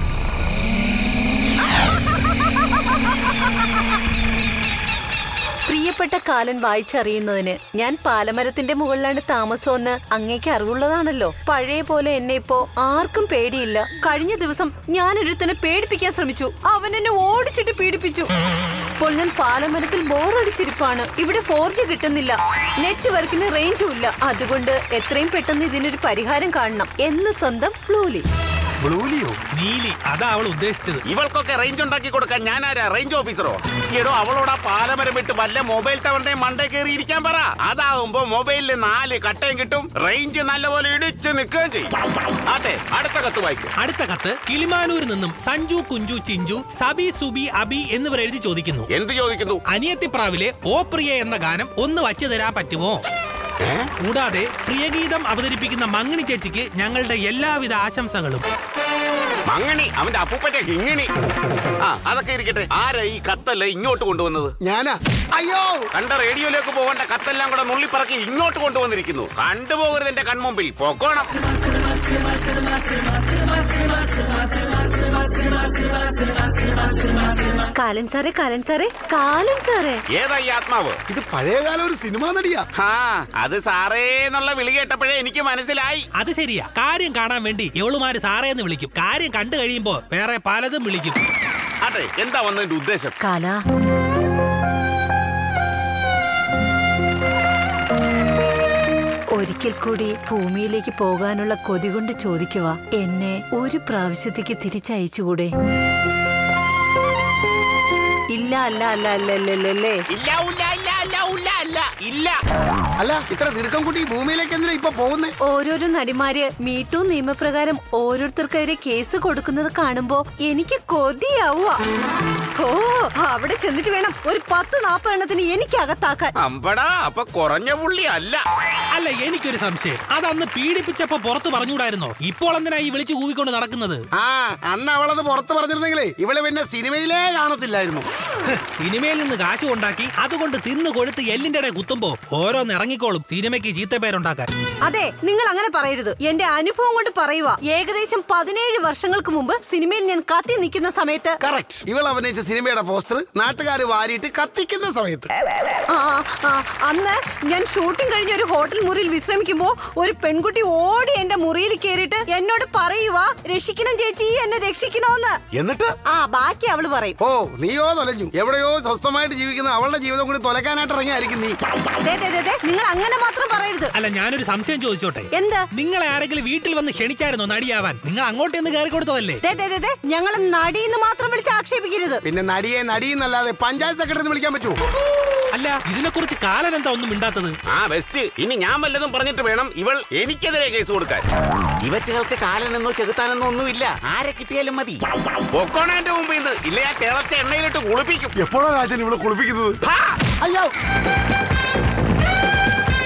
Speaker 15: പ്രിയപ്പെട്ട കാലൻ വായിച്ചറിയുന്നതിന് ഞാൻ പാലമരത്തിന്റെ മുകളിലാണ് താമസമെന്ന് അങ്ങേക്ക് അറിവുള്ളതാണല്ലോ പഴയ പോലെ എന്നെ ഇപ്പോ ആർക്കും പേടിയില്ല കഴിഞ്ഞ ദിവസം ഞാൻ ഒരുത്തനെ പേടിപ്പിക്കാൻ ശ്രമിച്ചു അവൻ എന്നെ ഓടിച്ചിട്ട് പീഡിപ്പിച്ചു ഇപ്പോൾ ഞാൻ പാലമരത്തിൽ ബോറടിച്ചിരിപ്പാണ് ഇവിടെ ഫോർ ജി കിട്ടുന്നില്ല നെറ്റ്വർക്കിന് റേഞ്ചും ഇല്ല അതുകൊണ്ട് എത്രയും പെട്ടെന്ന് ഇതിനൊരു പരിഹാരം കാണണം എന്ന് സ്വന്തം ബ്ലൂലി
Speaker 20: ബ്ലൂലിയോ
Speaker 13: നീലി അതാ അവൾ ഉദ്ദേശിച്ചത്
Speaker 22: ഇവൾക്കൊക്കെ റേഞ്ച് ഉണ്ടാക്കി കൊടുക്കാൻ ഞാനാരാ റേഞ്ച് ഓഫീസറോ എടോ അവളോട് ആ പാലമരം വിട്ട് വല്ല മൊബൈൽ ടവറിന്റെ മണ്ടേ കയറി ഇരിക്കാൻ പറ അതാവുമ്പോ മൊബൈലിൽ നാല് കട്ടയും കിട്ടും റേഞ്ച് നല്ലപോലെ ഇടിച്ച് നിൽക്കുകയും ചെയ്യും ആട്ടെ അടുത്ത കത്ത് വായിക്കും
Speaker 13: അടുത്ത കത്ത് കിളിമാനൂരിൽ നിന്നും സഞ്ജു കുഞ്ചു ചിഞ്ചു സബി സുബി അബി എന്നിവർ എഴുതി ചോദിക്കുന്നു
Speaker 22: എന്ത് ചോദിക്കുന്നു
Speaker 13: അനിയത്തിപ്രാവിലെ ഓ പ്രിയ എന്ന ഗാനം ഒന്ന് വച്ചു തരാൻ പറ്റുമോ കൂടാതെ പ്രിയഗീതം അവതരിപ്പിക്കുന്ന മങ്ങിണി ചേച്ചിക്ക് ഞങ്ങളുടെ എല്ലാവിധ ആശംസകളും
Speaker 22: മങ്ങണി അവന്റെ അപ്പൂപ്പന്റെ ഹിങ്ങിണി ആ അതൊക്കെ ഇരിക്കട്ടെ ആരാ ഈ കത്തല്ല ഇങ്ങോട്ട് കൊണ്ടുവന്നത്
Speaker 20: ഞാനാ അയ്യോ
Speaker 22: കണ്ട റേഡിയോയിലേക്ക് പോകേണ്ട കത്തെല്ലാം കൂടെ നുള്ളിപ്പറക്കി ഇങ്ങോട്ട് കൊണ്ടുവന്നിരിക്കുന്നു കണ്ടുപോകരുത് എന്റെ കൺമുമ്പിൽ പൊക്കോണം
Speaker 15: കാലൻ സാറേ കാലൻ സാറേ കാലൻ സാറേ
Speaker 22: ഏതാ ഈ ആത്മാവ്
Speaker 20: ഇത് പഴയകാല ഒരു സിനിമാ നടിയാ
Speaker 22: ആ അത് സാറേ എന്നുള്ള വിളി കേട്ടപ്പോഴേ എനിക്ക് മനസ്സിലായി
Speaker 13: അത് ശരിയാ കാര്യം കാണാൻ വേണ്ടി എവളുമാര് സാറേ എന്ന് വിളിക്കും കാര്യം കണ്ടു കഴിയുമ്പോ വേറെ പലതും വിളിക്കും
Speaker 22: അതെ എന്താ വന്നതിന്റെ ഉദ്ദേശം
Speaker 15: കാല ഒരിക്കൽ കൂടി ഭൂമിയിലേക്ക് പോകാനുള്ള കൊതി കൊണ്ട് ചോദിക്കുക എന്നെ ഒരു പ്രാവശ്യത്തേക്ക് തിരിച്ചയച്ചുകൂടെ ഇല്ല അല്ല അല്ല അല്ല അല്ല അല്ല അല്ലേ
Speaker 22: ഇല്ല ഉല്ല ഇല്ല ഇല്ല ഉല്ല ഇല്ല ഇല്ല
Speaker 20: അല്ല ഇത്ര തിടുക്കം കൂട്ടി ഭൂമിയിലേക്ക് എന്തിനാ ഇപ്പൊ പോകുന്നേ
Speaker 15: ഓരോരോ നടിമാര് മീറ്റു നിയമപ്രകാരം ഓരോരുത്തർക്കെതിരെ കേസ് കൊടുക്കുന്നത് കാണുമ്പോ എനിക്ക് കൊതിയാവുക ഓ അവിടെ ചെന്നിട്ട് വേണം ഒരു പത്ത് നാപ്പത് എണ്ണത്തിന് എനിക്ക് അകത്താക്കാൻ
Speaker 22: അമ്പടാ അപ്പൊ കുറഞ്ഞ പുള്ളി അല്ല
Speaker 13: അല്ല എനിക്കൊരു സംശയം അതന്ന് പീഡിപ്പിച്ചപ്പോ പുറത്ത് പറഞ്ഞുകൂടായിരുന്നോ ഇപ്പോൾ എന്തിനാ ഈ വിളിച്ചു കൂവിക്കൊണ്ട് നടക്കുന്നത്
Speaker 20: ആ അന്ന് അവളത് പുറത്ത് പറഞ്ഞിരുന്നെങ്കിലേ ഇവള് പിന്നെ സിനിമയിലേ കാണത്തില്ലായിരുന്നു
Speaker 13: സിനിമയിൽ നിന്ന് കാശ് ഉണ്ടാക്കി അതുകൊണ്ട് തിന്നു കൊഴുത്ത് എല്ലിന്റെ ഇടയിൽ കുത്തുമ്പോ ഓരോന്ന് ഇറങ്ങിക്കോളും സിനിമയ്ക്ക് ചീത്തപ്പേരുണ്ടാക്കാൻ
Speaker 15: അതെ നിങ്ങൾ അങ്ങനെ പറയരുത് എന്റെ അനുഭവം കൊണ്ട് പറയുക ഏകദേശം പതിനേഴ് വർഷങ്ങൾക്ക് മുമ്പ് സിനിമയിൽ ഞാൻ കത്തി നിൽക്കുന്ന സമയത്ത്
Speaker 20: കറക്റ്റ് ഇവൾ അഭിനയിച്ച സിനിമയുടെ പോസ്റ്റർ നാട്ടുകാർ വാരിയിട്ട് കത്തിക്കുന്ന സമയത്ത്
Speaker 15: ആ, ആ, അന്ന് ഞാൻ ഷൂട്ടിംഗ് കഴിഞ്ഞ ഒരു ഹോട്ടൽ മുറിയിൽ വിശ്രമിക്കുമ്പോ ഒരു പെൺകുട്ടി ഓടി എന്റെ മുറിയിൽ കയറിയിട്ട് എന്നോട് പറയുക രക്ഷിക്കണം ചേച്ചി എന്നെ രക്ഷിക്കണോന്ന്
Speaker 20: എന്നിട്ട്
Speaker 15: ആ ബാക്കി അവള് പറയും
Speaker 20: ഓ നീയോ തൊലഞ്ഞു എവിടെയോ സ്വസ്ഥമായിട്ട് ജീവിക്കുന്ന അവളുടെ ജീവിതം കൂടി തൊലക്കാനായിട്ട് ഇറങ്ങിയായിരിക്കും നീ
Speaker 15: ദേ, ദേ, ദേ, ദേ, നിങ്ങൾ അങ്ങനെ മാത്രം പറയരുത്
Speaker 13: അല്ല ഞാനൊരു സംശയം ചോദിച്ചോട്ടെ
Speaker 15: എന്താ
Speaker 13: നിങ്ങളെ ആരെങ്കിലും വീട്ടിൽ വന്ന് ക്ഷണിച്ചായിരുന്നോ നടിയാവാൻ നിങ്ങൾ അങ്ങോട്ടേന്ന് കയറി കൊടുത്തതല്ലേ
Speaker 15: ദേ, ദേ, ദേ, ദേ, ഞങ്ങളെ നടീന്ന് മാത്രം വിളിച്ച് ആക്ഷേപിക്കരുത്
Speaker 20: പിന്നെ നടിയെ നടിയെന്നല്ലാതെ പഞ്ചായത്ത് സെക്രട്ടറി വിളിക്കാൻ പറ്റുമോ
Speaker 13: അല്ല ഇതിനെക്കുറിച്ച് കാലൻ എന്താ ഒന്നും മിണ്ടാത്തത്
Speaker 22: ആ ബെസ്റ്റ് ഇനി ഞാൻ വല്ലതും പറഞ്ഞിട്ട് വേണം ഇവൾ എനിക്കെതിരെ കേസ് കൊടുക്കാൻ ഇവറ്റുകൾക്ക് കാലനെന്നോ ചെകുത്താനെന്നോ ഒന്നുമില്ല ആരെ കിട്ടിയാലും മതി പൊക്കോണേന്റെ മുമ്പ് ഇത് ഇല്ല ഞാൻ തിളച്ച എണ്ണയിലിട്ട് കുളിപ്പിക്കും
Speaker 20: എപ്പോഴാ രാജൻ ഇവിടെ കുളിപ്പിക്കുന്നത് അയ്യോ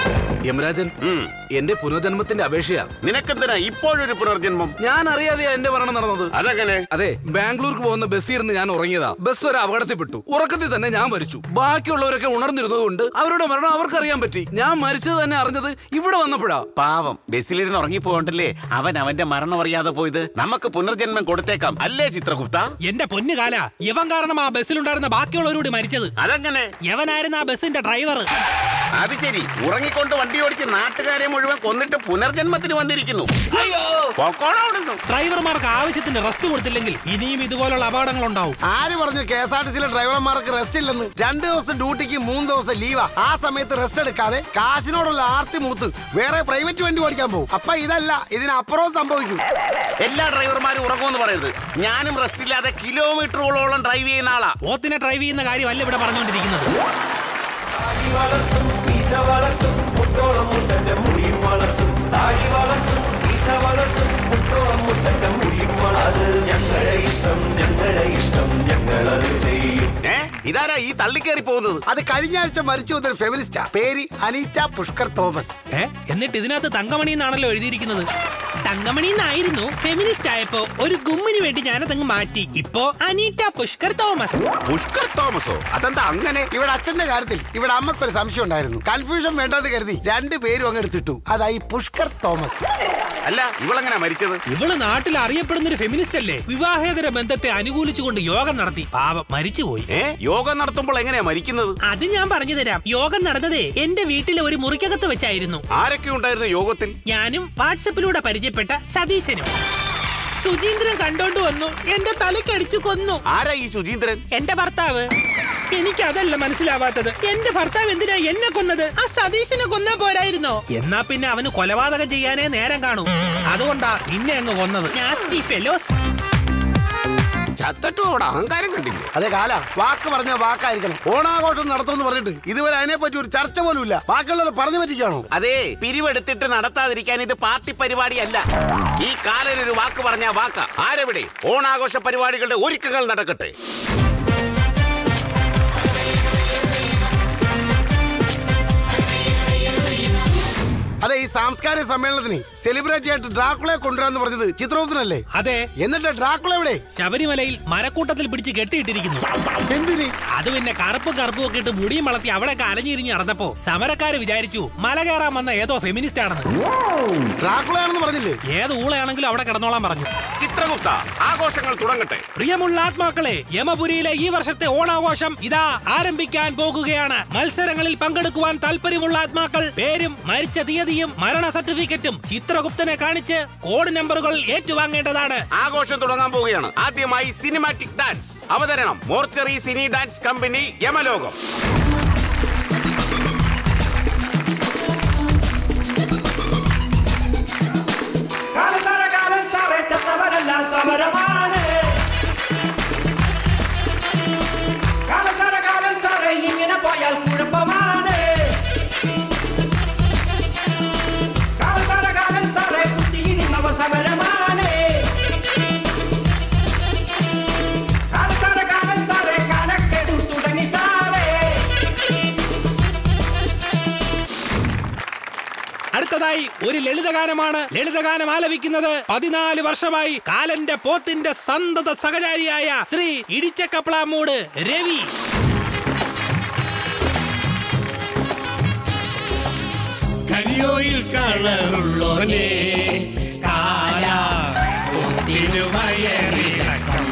Speaker 21: യമരാജൻ എന്റെ പുനർജന്മത്തിന്റെ അപേക്ഷയാ
Speaker 22: നിനക്കെന്തിനാ ഇപ്പോഴൊരു പുനർജന്മം
Speaker 21: ഞാൻ അറിയാതെയാ എന്റെ മരണം നടന്നത്
Speaker 22: അതെങ്ങനെ
Speaker 21: അതെ ബാംഗ്ലൂർക്ക് പോകുന്ന ബസ്സിൽ ഇരുന്ന് ഞാൻ ഉറങ്ങിയതാ ബസ് ഒരു അപകടത്തിൽപ്പെട്ടു ഉറക്കത്തിൽ തന്നെ ഞാൻ മരിച്ചു ബാക്കിയുള്ളവരൊക്കെ ഉണർന്നിരുന്നത് കൊണ്ട് അവരുടെ മരണം അവർക്കറിയാൻ പറ്റി ഞാൻ മരിച്ചത് തന്നെ അറിഞ്ഞത് ഇവിടെ വന്നപ്പോഴാ
Speaker 22: പാവം ബസ്സിലിരുന്ന് ഉറങ്ങിപ്പോണ്ടല്ലേ അവൻ അവന്റെ മരണം അറിയാതെ പോയത് നമുക്ക് പുനർജന്മം കൊടുത്തേക്കാം അല്ലേ ചിത്രഗുപ്ത
Speaker 13: എന്റെ പൊന്നു കാല യവൻ കാരണം ആ ബസ്സിലുണ്ടായിരുന്ന ബാക്കിയുള്ളവരോട് മരിച്ചത്
Speaker 22: അതെങ്ങനെ
Speaker 13: യവനായിരുന്നു ആ ബസ്സിന്റെ ഡ്രൈവർ
Speaker 22: അത് ശരി ഉറങ്ങിക്കൊണ്ട് വണ്ടി ഓടിച്ച് നാട്ടുകാരെ മുഴുവൻ കൊന്നിട്ട് പുനർജന്മത്തിന് വന്നിരിക്കുന്നു പൊക്കോണം അവിടുന്ന്.
Speaker 13: ഡ്രൈവർമാർക്ക് ആവശ്യത്തിന് റെസ്റ്റ് കൊടുത്തില്ലെങ്കിൽ ഇനിയും ഇതുപോലുള്ള അപകടങ്ങൾ ഉണ്ടാവും
Speaker 20: ആര് പറഞ്ഞു കെ എസ് ആർ ടി സിയിലെ ഡ്രൈവർമാർക്ക് റെസ്റ്റ് ഇല്ലെന്ന് രണ്ട് ദിവസം ഡ്യൂട്ടിക്ക് മൂന്ന് ദിവസം ലീവാ ആ സമയത്ത് റെസ്റ്റ് എടുക്കാതെ കാശിനോടുള്ള ആർത്തി മൂത്ത് വേറെ പ്രൈവറ്റ് വണ്ടി ഓടിക്കാൻ പോകും അപ്പൊ ഇതല്ല ഇതിനപ്പുറവും സംഭവിക്കും
Speaker 22: എല്ലാ ഡ്രൈവർമാരും ഉറങ്ങുമെന്ന് പറയരുത് ഞാനും റെസ്റ്റ് ഇല്ലാതെ കിലോമീറ്ററുകളോളം ഡ്രൈവ് ചെയ്യുന്ന ആളാ
Speaker 13: പോത്തിനെ ഡ്രൈവ് ചെയ്യുന്ന കാര്യമല്ല ഇവിടെ പറഞ്ഞുകൊണ്ടിരിക്കുന്നത്
Speaker 22: ഏ ഇതാരാ ഈ തള്ളിക്കേറി പോകുന്നത്
Speaker 20: അത് കഴിഞ്ഞ ആഴ്ച മരിച്ചു വന്നൊരു ഫെമിനിസ്റ്റാ പേര് അനീറ്റ പുഷ്കർ തോമസ്
Speaker 13: ഏ എന്നിട്ട് ഇതിനകത്ത് തങ്കമണി എന്നാണല്ലോ എഴുതിയിരിക്കുന്നത് തങ്കമണി എന്നായിരുന്നു ഫെമിനിസ്റ്റ് ആയപ്പോ ഒരു ഗുമ്മിന് വേണ്ടി ഞാനതങ്ങ് മാറ്റി ഇപ്പോ അനീറ്റ പുഷ്കർ തോമസ്
Speaker 22: പുഷ്കർ തോമസോ അതെന്താ അങ്ങനെ
Speaker 20: ഇവിടെ അച്ഛന്റെ കാര്യത്തിൽ ഇവിടെ അമ്മക്കൊരു സംശയം ഉണ്ടായിരുന്നു കൺഫ്യൂഷൻ വേണ്ടെന്ന് കരുതി രണ്ട് പേരും അങ്ങ് എടുത്തിട്ടു അതായി പുഷ്കർ തോമസ്
Speaker 22: അല്ല ഇവളെങ്ങനെ മരിച്ചത്
Speaker 13: ഇവള് നാട്ടിൽ അറിയപ്പെടുന്ന ഒരു ഫെമിനിസ്റ്റ് അല്ലേ വിവാഹേതര ബന്ധത്തെ അനുകൂലിച്ചുകൊണ്ട് യോഗം നടത്തി പാവം മരിച്ചുപോയി
Speaker 22: ഏ യോഗം നടത്തുമ്പോൾ എങ്ങനെയാ മരിക്കുന്നത്
Speaker 13: അത് ഞാൻ പറഞ്ഞു തരാം യോഗം നടന്നതേ എന്റെ വീട്ടിലെ ഒരു മുറിക്കകത്ത് വെച്ചായിരുന്നു
Speaker 22: ആരൊക്കെ ഉണ്ടായിരുന്നു യോഗത്തിൽ
Speaker 13: ഞാനും വാട്സപ്പിലൂടെ പരിചയപ്പെട്ട സതീശനും സുചീന്ദ്രൻ കണ്ടോണ്ട് വന്നു എന്റെ തലക്കടിച്ചു കൊന്നു
Speaker 22: ആരാ ഈ സുചീന്ദ്രൻ
Speaker 13: എന്റെ ഭർത്താവ് എനിക്ക് അതല്ല മനസ്സിലാവാത്തത് എന്റെ ഭർത്താവ് എന്തിനാ എന്നെ കൊന്നത് ആ സതീശനെ കൊന്നാ പോരായിരുന്നോ എന്നാ പിന്നെ അവന് കൊലപാതകം ചെയ്യാനേ നേരം കാണൂ അതുകൊണ്ടാ നിന്നെ അങ്ങ് കൊന്നത് നാസ്റ്റി ഫെലോസ്
Speaker 22: ചത്തട്ടു അവിടെ അഹങ്കാരം കണ്ടില്ലേ
Speaker 20: അതെ കാല വാക്ക് പറഞ്ഞ വാക്കായിരിക്കണം ഓണാഘോഷം നടത്തുമെന്ന് പറഞ്ഞിട്ട് ഇതുവരെ അതിനെ പറ്റി ഒരു ചർച്ച പോലും ഇല്ല ബാക്കിയുള്ളവർ പറഞ്ഞു പറ്റിക്കാണോ
Speaker 22: അതെ പിരിവെടുത്തിട്ട് നടത്താതിരിക്കാൻ ഇത് പാർട്ടി പരിപാടിയല്ല ഈ കാലനൊരു വാക്ക് പറഞ്ഞ വാക്ക ആരെവിടെ ഓണാഘോഷ പരിപാടികളുടെ ഒരുക്കങ്ങൾ നടക്കട്ടെ
Speaker 20: അതെ ഈ സാംസ്കാരിക സമ്മേളനത്തിന് സെലിബ്രേറ്റ് ആയിട്ട് ഡ്രാക്കുളയെ കൊണ്ടുവരാന്ന് പറഞ്ഞത് ചിത്രകൂത്തിനല്ലേ
Speaker 13: അതെ
Speaker 20: എന്നിട്ട് ഡ്രാക്കുള എവിടെ
Speaker 13: ശബരിമലയിൽ മരക്കൂട്ടത്തിൽ പിടിച്ച് കെട്ടിയിട്ടിരിക്കുന്നു
Speaker 20: എന്തിന്
Speaker 13: അത് പിന്നെ കറുപ്പും കറുപ്പും ഒക്കെ ഇട്ട് മുടിയും വളർത്തി അവിടെയൊക്കെ അലഞ്ഞിരിഞ്ഞ് നടന്നപ്പോ സമരക്കാര് വിചാരിച്ചു മല കയറാൻ വന്ന ഏതോ ഫെമിനിസ്റ്റ് ആണെന്ന്
Speaker 20: ഡ്രാക്കുളയാണെന്ന് പറഞ്ഞില്ലേ
Speaker 13: ഏത് ഊളയാണെങ്കിലും അവിടെ കിടന്നോളാൻ പറഞ്ഞു
Speaker 22: ചിത്രഗുപ്ത ആഘോഷങ്ങൾ തുടങ്ങട്ടെ
Speaker 13: പ്രിയമുള്ള ആത്മാക്കളെ യമപുരിയിലെ ഈ വർഷത്തെ ഓണാഘോഷം ഇതാ ആരംഭിക്കാൻ പോകുകയാണ് മത്സരങ്ങളിൽ പങ്കെടുക്കുവാൻ താല്പര്യമുള്ള ആത്മാക്കൾ പേരും മരിച്ച തീയതിയും മരണ സർട്ടിഫിക്കറ്റും ചിത്രഗുപ്തനെ കാണിച്ച് കോഡ് നമ്പറുകൾ ഏറ്റുവാങ്ങേണ്ടതാണ്
Speaker 22: ആഘോഷം തുടങ്ങാൻ പോവുകയാണ് ആദ്യമായി സിനിമാറ്റിക് ഡാൻസ് അവതരണം മോർച്ചറി സിനി ഡാൻസ് കമ്പനി യമലോകം
Speaker 1: സമരമാണ് കാലസാരകാലം സാറേ ഇങ്ങനെ പോയാൽ കുഴപ്പമാണ് കാലസാരകാലം സാറേ കുത്തിയിരുന്നവ സമരമാണ് കാലസാരകാലം സാറേ കാലക്കെടു തുടങ്ങി സാറേ
Speaker 13: അടുത്തതായി ഒരു ലളിതഗാനമാണ് ലളിതഗാനം ആലപിക്കുന്നത് പതിനാല് വർഷമായി കാലന്റെ പോത്തിന്റെ സന്തത സഹചാരിയായ ശ്രീ ഇടിച്ചക്കപ്ലാമൂട് രവി
Speaker 1: കരിയോയിൽ കളറുള്ളോനെ കാല തിരുവയറിടക്കം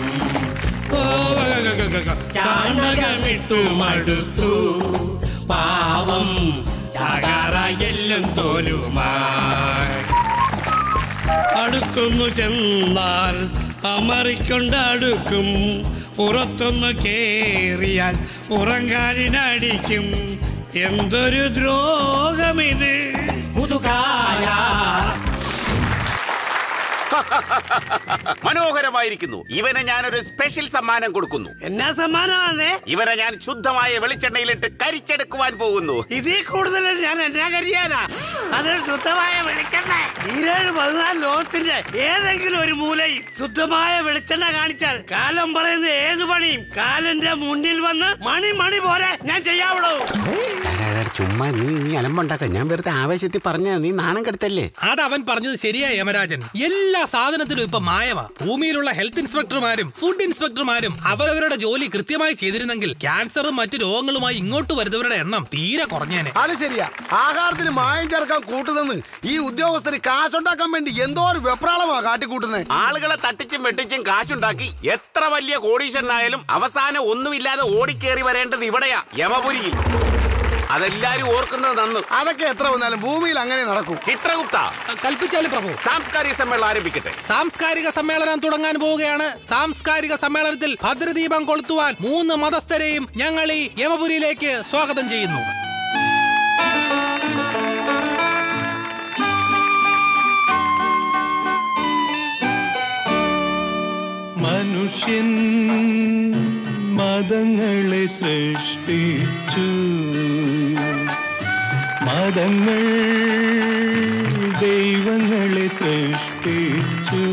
Speaker 1: ചാണകമിട്ടു മടുത്തു പാവം ചാകാറായെല്ലും തോലുമായി അടുക്കുന്നു ചെന്നാൽ അമറിക്കൊണ്ടടുക്കും പുറത്തൊന്ന് കേറിയാൽ പുറങ്കാലിനടിക്കും എന്തൊരു ദ്രോഹമിത് മുതുകാല
Speaker 22: മനോഹരമായിരിക്കുന്നു ഇവന് ഞാനൊരു സ്പെഷ്യൽ സമ്മാനം കൊടുക്കുന്നു
Speaker 1: എന്നാ സമ്മാനമാണേ
Speaker 22: ഇവനെ ഞാൻ ശുദ്ധമായ വെളിച്ചെണ്ണയിലിട്ട് കരിച്ചെടുക്കുവാൻ പോകുന്നു
Speaker 1: ഇതിൽ കൂടുതൽ ഞാൻ എന്നാ കരുതിയാനാ അത് ശുദ്ധമായ വെളിച്ചെണ്ണ ഈരേഴ് പതിനാല് ലോകത്തിന്റെ ഏതെങ്കിലും ഒരു മൂലയിൽ ശുദ്ധമായ വെളിച്ചെണ്ണ കാണിച്ചാൽ കാലം പറയുന്ന ഏത് പണിയും കാലന്റെ മുന്നിൽ വന്ന് മണി മണി പോലെ ഞാൻ ചെയ്യാവുള്ളൂ
Speaker 20: ചുമ്മാ നീ നീ അലമ്പുണ്ടാക്ക ഞാൻ വെറുതെ ആവേശത്തിൽ പറഞ്ഞ നീ നാണം കെടുത്തല്ലേ
Speaker 13: അത് അവൻ പറഞ്ഞത് ശരിയാ യമരാജൻ എല്ലാ സാധനത്തിലും ഇപ്പൊ മായമാ ഭൂമിയിലുള്ള ഹെൽത്ത് ഇൻസ്പെക്ടർമാരും ഫുഡ് ഇൻസ്പെക്ടർമാരും അവരവരുടെ ജോലി കൃത്യമായി ചെയ്തിരുന്നെങ്കിൽ ക്യാൻസറും മറ്റു രോഗങ്ങളുമായി ഇങ്ങോട്ട് വരുന്നവരുടെ എണ്ണം തീരെ കുറഞ്ഞേനെ
Speaker 20: അത് ശരിയാ ആഹാരത്തിന് മായം ചേർക്കാൻ കൂട്ടുതെന്ന് ഈ ഉദ്യോഗസ്ഥര് കാശുണ്ടാക്കാൻ വേണ്ടി എന്തോ ഒരു വെപ്രാളമാ കാട്ടിക്കൂട്ടുന്നത്
Speaker 22: ആളുകളെ തട്ടിച്ചും വെട്ടിച്ചും കാശുണ്ടാക്കി എത്ര വലിയ കോടീശ്വരനായാലും അവസാനം ഒന്നുമില്ലാതെ ഓടിക്കേറി വരേണ്ടത് ഇവിടെയാ യമപുരിയിൽ അതെല്ലാരും ഓർക്കുന്നത് നന്ന്
Speaker 20: അതൊക്കെ എത്ര വന്നാലും ഭൂമിയിൽ അങ്ങനെ നടക്കും
Speaker 22: ചിത്രഗുപ്ത
Speaker 13: കൽപ്പിച്ചാലും പ്രഭു
Speaker 22: സാംസ്കാരിക സമ്മേളനം ആരംഭിക്കട്ടെ
Speaker 13: സാംസ്കാരിക സമ്മേളനം തുടങ്ങാൻ പോവുകയാണ് സാംസ്കാരിക സമ്മേളനത്തിൽ ഭദ്രദീപം കൊളുത്തുവാൻ മൂന്ന് മതസ്ഥരെയും ഞങ്ങൾ ഈ യമപുരിയിലേക്ക് സ്വാഗതം ചെയ്യുന്നു
Speaker 3: മനുഷ്യൻ മതങ്ങളെ സൃഷ്ടിച്ചു മതങ്ങൾ ദൈവങ്ങളെ സൃഷ്ടിച്ചു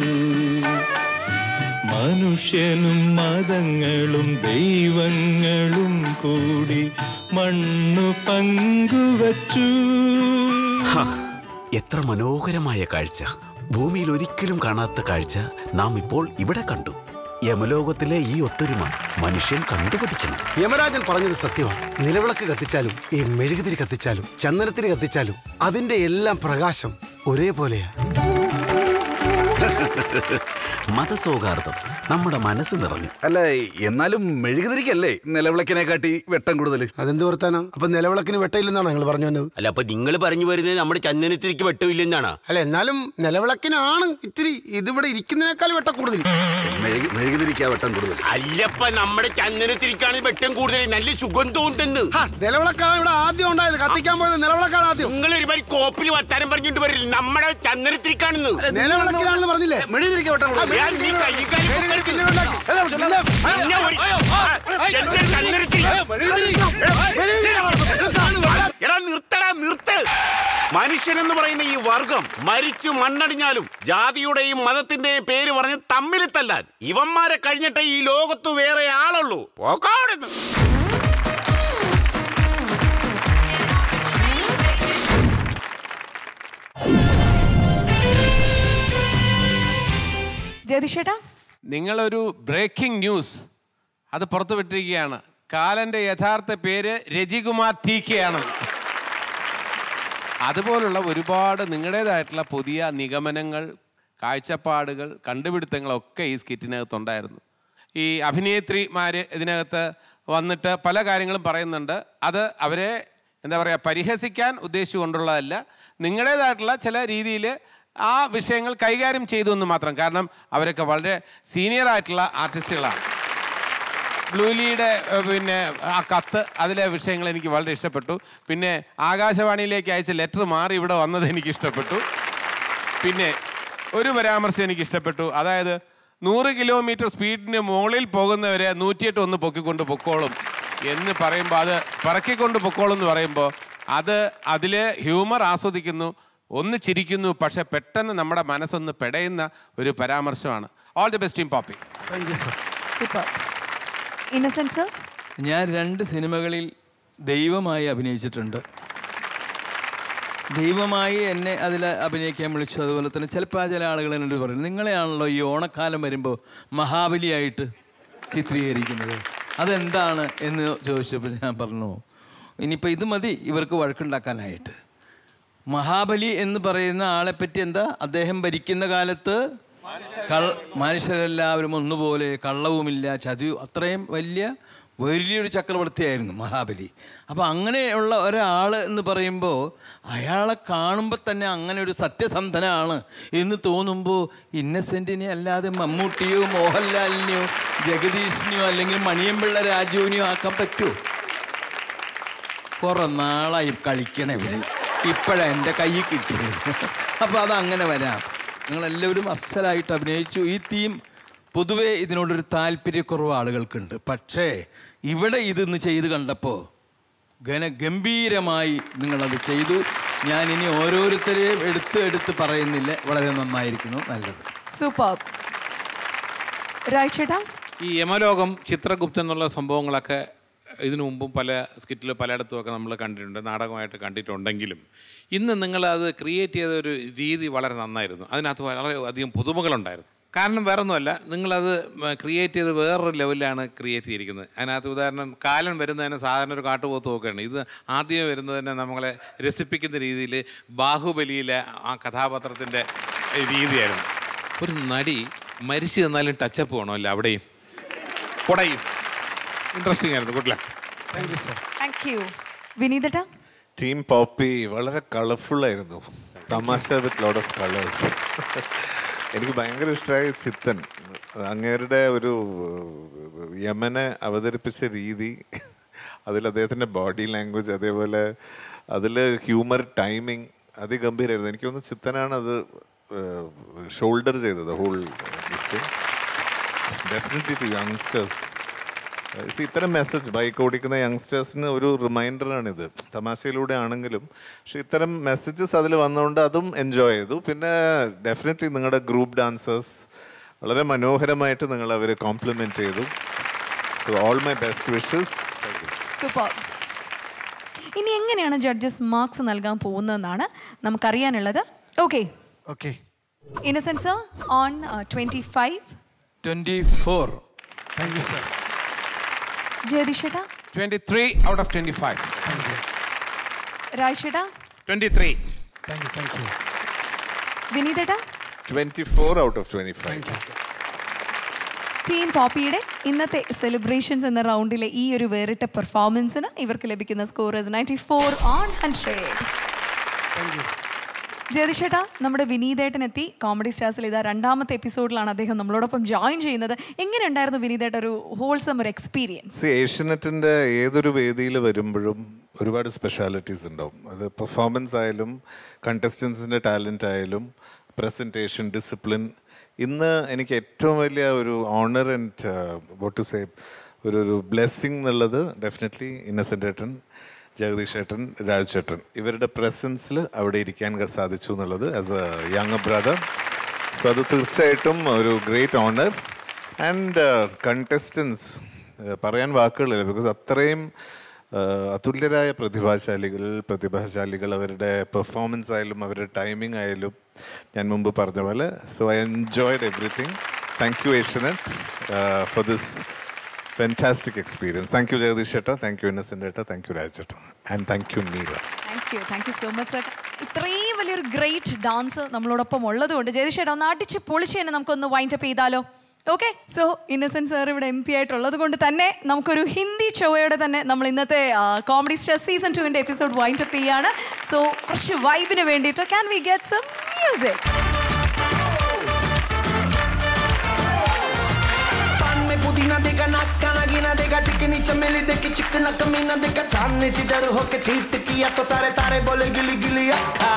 Speaker 3: മനുഷ്യനും മതങ്ങളും ദൈവങ്ങളും കൂടി മണ്ണു പങ്കുവച്ചു
Speaker 6: ഹ, എത്ര മനോഹരമായ കാഴ്ച ഭൂമിയിൽ ഒരിക്കലും കാണാത്ത കാഴ്ച നാം ഇപ്പോൾ ഇവിടെ കണ്ടു യമലോകത്തിലെ ഈ ഒത്തൊരുമ മനുഷ്യൻ കണ്ടുപഠിക്കണം
Speaker 20: യമരാജൻ പറഞ്ഞത് സത്യമാണ് നിലവിളക്ക് കത്തിച്ചാലും ഈ മെഴുകുതിരി കത്തിച്ചാലും ചന്ദനത്തിരി കത്തിച്ചാലും അതിന്റെ എല്ലാം പ്രകാശം ഒരേപോലെയാ
Speaker 6: മതസൗഹാർദ്ദം നമ്മുടെ മനസ്സ് നിറഞ്ഞു
Speaker 21: അല്ല എന്നാലും മെഴുകുതിരിക്കല്ലേ നിലവിളക്കിനെ കാട്ടി വെട്ടം കൂടുതൽ
Speaker 20: അതെന്ത് വർത്താനം അപ്പൊ നിലവിളക്കിന് വെട്ടയില്ലെന്നാണ് നിങ്ങൾ പറഞ്ഞു വന്നത്
Speaker 22: അല്ല അപ്പൊ നിങ്ങൾ പറഞ്ഞു വരുന്നത് നമ്മുടെ ചന്ദനത്തിരിക്ക് വെട്ടമില്ലെന്നാണ്
Speaker 20: അല്ല എന്നാലും നിലവിളക്കിനാണ് ഇത്തിരി ഇതിവിടെ ഇരിക്കുന്നതിനേക്കാൾ വെട്ട കൂടുതൽ
Speaker 21: മെഴുകുതിരിക്കാ വെട്ടം കൂടുതൽ
Speaker 22: അല്ലപ്പ നമ്മുടെ ചന്ദനത്തിരിക്കാണ് വെട്ടം കൂടുതൽ നല്ല സുഗന്ധം ഉണ്ടെന്ന്
Speaker 20: നിലവിളക്കാണ് ഇവിടെ ആദ്യം ഉണ്ടായത് കത്തിക്കാൻ പോയത് നിലവിളക്കാണ് ആദ്യം
Speaker 22: നിങ്ങൾ ഒരുപാട് കോപ്പിൽ വർത്താനം പറഞ്ഞിട്ട് വരില്ല നമ്മുടെ ചന്ദനത്തിരിക്കാണെന്ന്
Speaker 20: നിലവിളക്കിലാണെന്ന് പറഞ്ഞില്ലേ
Speaker 21: മെഴുകുതിരിക്ക വെട്ടം കൂടുതൽ
Speaker 22: ഞാൻ നീ കൈ കാലി പൊക്കി പിന്നെ ഒരു- ആ, എന്റെ ചന്ദനത്തിരി. എടാ നിർത്തടാ നിർത്ത് മനുഷ്യനെന്ന് പറയുന്ന ഈ വർഗം മരിച്ചു മണ്ണടിഞ്ഞാലും ജാതിയുടെയും മതത്തിന്റെയും പേര് പറഞ്ഞ് തമ്മിൽ തല്ലാൻ ഇവന്മാരെ കഴിഞ്ഞിട്ടേ ഈ ലോകത്ത് വേറെ ആളുള്ളൂ പോക്കാടുന്നു
Speaker 2: ജയതിഷേട്ടാ
Speaker 4: നിങ്ങളൊരു ബ്രേക്കിംഗ് ന്യൂസ് അത് പുറത്തുവിട്ടിരിക്കുകയാണ് കാലന്റെ യഥാർത്ഥ പേര് രജികുമാർ ടി കെ ആണ് അതുപോലുള്ള ഒരുപാട് നിങ്ങളുടേതായിട്ടുള്ള പുതിയ നിഗമനങ്ങൾ കാഴ്ചപ്പാടുകൾ കണ്ടുപിടുത്തങ്ങളൊക്കെ ഈ സ്കിറ്റിനകത്തുണ്ടായിരുന്നു ഈ അഭിനേത്രിമാർ ഇതിനകത്ത് വന്നിട്ട് പല കാര്യങ്ങളും പറയുന്നുണ്ട് അത് അവരെ എന്താ പറയുക പരിഹസിക്കാൻ ഉദ്ദേശിച്ചുകൊണ്ടുള്ളതല്ല നിങ്ങളുടേതായിട്ടുള്ള ചില രീതിയിൽ ആ വിഷയങ്ങൾ കൈകാര്യം ചെയ്തു എന്ന് മാത്രം കാരണം അവരൊക്കെ വളരെ സീനിയർ ആയിട്ടുള്ള ആർട്ടിസ്റ്റുകളാണ് ബ്ലൂലിയുടെ ഏഹ്, പിന്നെ ആ കത്ത് അതിലെ വിഷയങ്ങൾ എനിക്ക് വളരെ ഇഷ്ടപ്പെട്ടു പിന്നെ ആകാശവാണിയിലേക്ക് അയച്ച ലെറ്റർ മാറി ഇവിടെ വന്നത് എനിക്ക് ഇഷ്ടപ്പെട്ടു പിന്നെ ഒരു പരാമർശം എനിക്ക് ഇഷ്ടപ്പെട്ടു അതായത് നൂറ് കിലോമീറ്റർ സ്പീഡിന് മുകളിൽ പോകുന്നവരെ നൂറ്റിയെട്ട് ഒന്ന് പൊക്കിക്കൊണ്ട് പൊക്കോളും എന്ന് പറയുമ്പോൾ അത് പറക്കിക്കൊണ്ട് പൊക്കോളും എന്ന് പറയുമ്പോൾ അത് അതിൽ ഹ്യൂമർ ആസ്വദിക്കുന്നു ഒന്ന് ചിരിക്കുന്നു പക്ഷെ പെട്ടെന്ന് നമ്മുടെ മനസ്സൊന്ന് പെടയുന്ന ഒരു പരാമർശമാണ് all the best team Poppy
Speaker 20: thank you sir
Speaker 2: super Innocent sir
Speaker 12: ഞാൻ രണ്ട് സിനിമകളിൽ ദൈവമായി അഭിനയിച്ചിട്ടുണ്ട് ദൈവമായി എന്നെ അതിൽ അഭിനയിക്കാൻ വിളിച്ചു അതുപോലെ തന്നെ ചിലപ്പോൾ ചില ആളുകൾ എന്നോട് പറയും നിങ്ങളെയാണല്ലോ ഈ ഓണക്കാലം വരുമ്പോൾ മഹാബലിയായിട്ട് ചിത്രീകരിക്കുന്നത് അതെന്താണ് എന്ന് ചോദിച്ചപ്പോൾ ഞാൻ പറഞ്ഞു ഇനിയിപ്പോൾ ഇത് മതി ഇവർക്ക് വഴക്കുണ്ടാക്കാനായിട്ട് മഹാബലി എന്ന് പറയുന്ന ആളെപ്പറ്റി എന്താ അദ്ദേഹം ഭരിക്കുന്ന കാലത്ത് കൾ മനുഷ്യരെല്ലാവരും ഒന്നുപോലെ കള്ളവുമില്ല ചതിവ് അത്രയും വലിയ വലിയൊരു ചക്രവർത്തിയായിരുന്നു മഹാബലി അപ്പോൾ അങ്ങനെയുള്ള ഒരാൾ എന്ന് പറയുമ്പോൾ അയാളെ കാണുമ്പോൾ തന്നെ അങ്ങനെ ഒരു സത്യസന്ധനാണ് എന്ന് തോന്നുമ്പോൾ ഇന്നസെൻറ്റിനെ അല്ലാതെ മമ്മൂട്ടിയോ മോഹൻലാലിനെയോ ജഗദീഷിനെയോ അല്ലെങ്കിൽ മണിയമ്പിള്ള രാജുവിനെയോ ആക്കാൻ പറ്റുമോ കുറെ നാളായി കളിക്കണ ഇവര് ഇപ്പോഴാണ് എൻ്റെ കയ്യിൽ കിട്ടിയത് അപ്പോൾ അതങ്ങനെ വരാം നിങ്ങളെല്ലാവരും അസലായിട്ട് അഭിനയിച്ചു ഈ തീം പൊതുവേ ഇതിനോടൊരു താല്പര്യക്കുറവ് ആളുകൾക്കുണ്ട് പക്ഷേ ഇവിടെ ഇതിന്ന് ചെയ്ത് കണ്ടപ്പോൾ ഘന ഗംഭീരമായി നിങ്ങളത് ചെയ്തു ഞാൻ ഇനി ഓരോരുത്തരെയും എടുത്ത് എടുത്ത് പറയുന്നില്ല വളരെ നന്നായിരിക്കുന്നു നല്ലത്
Speaker 2: സൂപ്പർ രാജ് ചേട്ടാ
Speaker 18: ഈ യമലോകം ചിത്രഗുപ്തൻ എന്നുള്ള സംഭവങ്ങളൊക്കെ ഇതിനു മുമ്പും പല സ്കിറ്റിൽ പലയിടത്തുമൊക്കെ നമ്മൾ കണ്ടിട്ടുണ്ട് നാടകമായിട്ട് കണ്ടിട്ടുണ്ടെങ്കിലും ഇന്ന് നിങ്ങളത് ക്രിയേറ്റ് ചെയ്ത ഒരു രീതി വളരെ നന്നായിരുന്നു അതിനകത്ത് വളരെ അധികം പുതുമകളുണ്ടായിരുന്നു കാരണം വേറെ ഒന്നുമല്ല നിങ്ങളത് ക്രിയേറ്റ് ചെയ്ത് വേറൊരു ലെവലിലാണ് ക്രിയേറ്റ് ചെയ്തിരിക്കുന്നത് അതിനകത്ത് ഉദാഹരണം കാലൻ വരുന്നതിന് സാധാരണ ഒരു കാട്ടുപോത്ത് നോക്കുകയാണ് ഇത് ആദ്യമേ വരുന്നതിനെ നമ്മളെ രസിപ്പിക്കുന്ന രീതിയിൽ ബാഹുബലിയിലെ ആ കഥാപാത്രത്തിൻ്റെ രീതിയായിരുന്നു ഒരു നടി മരിച്ചു തന്നാലും ടച്ചപ്പ് വേണമല്ലോ അവിടെയും കൊടയും ഇൻട്രസ്റ്റിംഗ് ആയിരുന്നു good luck
Speaker 19: thank you sir
Speaker 2: thank you വിനീതട്ടാ
Speaker 19: ടീം പോപ്പി വളരെ കളർഫുൾ ആയിരുന്നു തമാശ വിത്ത് ലോഡ് ഓഫ് കളേഴ്സ് എനിക്ക് ഭയങ്കര ഇഷ്ടമായ ചിത്തൻ അങ്ങേരുടെ ഒരു ഏഹ്, യമനെ അവതരിപ്പിച്ച രീതി അതിൽ അദ്ദേഹത്തിൻ്റെ ബോഡി ലാംഗ്വേജ് അതേപോലെ അതിൽ ഹ്യൂമർ ടൈമിങ് അതിഗംഭീരമായിരുന്നു എനിക്ക് തോന്നുന്നു ചിത്തനാണ് അത് ഷോൾഡർ ചെയ്തത് whole definitely to youngsters See, ഇത്തരം മെസ്സേജ് ബൈക്ക് ഓടിക്കുന്ന യങ്സ്റ്റേഴ്സിന് ഒരു റിമൈൻഡറാണിത് തമാശയിലൂടെ ആണെങ്കിലും പക്ഷെ ഇത്തരം മെസ്സേജസ് അതിൽ വന്നുകൊണ്ട് അതും എൻജോയ് ചെയ്തു പിന്നെ ഡെഫിനറ്റ്ലി നിങ്ങളുടെ ഗ്രൂപ്പ് ഡാൻസേഴ്സ് വളരെ മനോഹരമായിട്ട് നിങ്ങൾ അവരെ കോംപ്ലിമെൻറ്റ് ചെയ്തു so all my best wishes
Speaker 2: super ഇനി എങ്ങനെയാണ് ജഡ്ജസ് മാർക്സ് നൽകാൻ പോകുന്നതെന്നാണ് നമുക്കറിയാനുള്ളത് okay
Speaker 14: okay
Speaker 2: Innocent on twenty five
Speaker 12: twenty four
Speaker 14: thank you sir
Speaker 2: ജയതിഷേട്ടാ
Speaker 4: twenty three out of twenty five
Speaker 2: രാജേട്ടാ
Speaker 4: twenty three
Speaker 14: thank you thank you
Speaker 2: വിനീതേട്ടാ
Speaker 19: twenty four out of twenty five
Speaker 2: team പോപ്പിയുടെ ഇന്നത്തെ celebrations എന്ന റൗണ്ടിലെ ഈ ഒരു വേറിട്ട പെർഫോമൻസിന് ഇവർക്ക് ലഭിക്കുന്ന scorers ninety four on hundred ജയതിഷേട്ടാ നമ്മുടെ വിനീതേട്ടൻ എത്തി കോമഡി സ്റ്റാർസിൽ ഇതാ രണ്ടാമത്തെ എപ്പിസോഡിലാണ് അദ്ദേഹം നമ്മളോടൊപ്പം ജോയിൻ ചെയ്യുന്നത് എങ്ങനെ ഉണ്ടായിരുന്നു വിനീതേട്ട ഒരു ഹോൾസം ഒരു എക്സ്പീരിയൻസ്
Speaker 19: സി ഏഷ്യനെറ്റിൻ്റെ ഏതൊരു വേദിയിൽ വരുമ്പോഴും ഒരുപാട് സ്പെഷ്യാലിറ്റീസ് ഉണ്ടാവും അത് പെർഫോമൻസ് ആയാലും കണ്ടസ്റ്റൻസിൻ്റെ ടാലൻ്റ് ആയാലും പ്രസൻറ്റേഷൻ ഡിസിപ്ലിൻ ഇന്ന് എനിക്ക് ഏറ്റവും വലിയ ഒരു honour and what to say ഒരു ഒരു ബ്ലെസ്സിങ് എന്നുള്ളത് ഡെഫിനറ്റ്ലി ഇന്നസെൻ്റ് ഏട്ടൻ ജഗദീഷ് ഏട്ടൻ രാജ് ചേട്ടൻ ഇവരുടെ പ്രസൻസിൽ അവിടെ ഇരിക്കാൻ സാധിച്ചു എന്നുള്ളത് as a young brother so അത് തീർച്ചയായിട്ടും ഒരു ഗ്രേറ്റ് ഓണർ ആൻഡ് കണ്ടസ്റ്റൻസ് പറയാൻ വാക്കുകളില്ല ബിക്കോസ് അത്രയും uh, അതുല്യരായ പ്രതിഭാശാലികൾ പ്രതിഭാശാലികൾ അവരുടെ പെർഫോമൻസ് ആയാലും അവരുടെ ടൈമിംഗ് ആയാലും ഞാൻ മുമ്പ് പറഞ്ഞ പോലെ so I enjoyed everything thank you Asianet for this fantastic experience thank you Jagadish ചേട്ടാ താങ്ക് യു ഇന്നസെൻ്റ് ചേട്ടാ താങ്ക് യു രാജ് ചേട്ടാ and thank you Meera
Speaker 2: thank you thank you so much sir ഇത്രയും വലിയൊരു ഗ്രേറ്റ് ഡാൻസ് നമ്മളോടൊപ്പം ഉള്ളതുകൊണ്ട് ജയതിഷേട്ടാ ഒന്ന് അടിച്ച് പൊളിച്ച് തന്നെ നമുക്കൊന്ന് വൈൻഡ് അപ്പ് ചെയ്താലോ ഓക്കെ സോ ഇന്നസെന്റ് സാർ ഇവിടെ എം പി ആയിട്ടുള്ളത് കൊണ്ട് തന്നെ നമുക്കൊരു ഹിന്ദി ഷോയോടെ തന്നെ നമ്മൾ ഇന്നത്തെ കോമഡി സ്റ്റാർ സീസൺ ടുവിൻ്റെ എപ്പിസോഡ് വൈൻഡ് അപ്പ് ചെയ്യാണ് സോ കുറച്ച് വൈബിന് വേണ്ടിയിട്ട് can we get some music
Speaker 7: पान में पुदीना देगा नाक का नगीना देगा चिकनी चमेली देखी चिकना कमीना देखा चांद ने चिटर होके चीट किया तो सारे तारे बोले गिली गिली अक्खा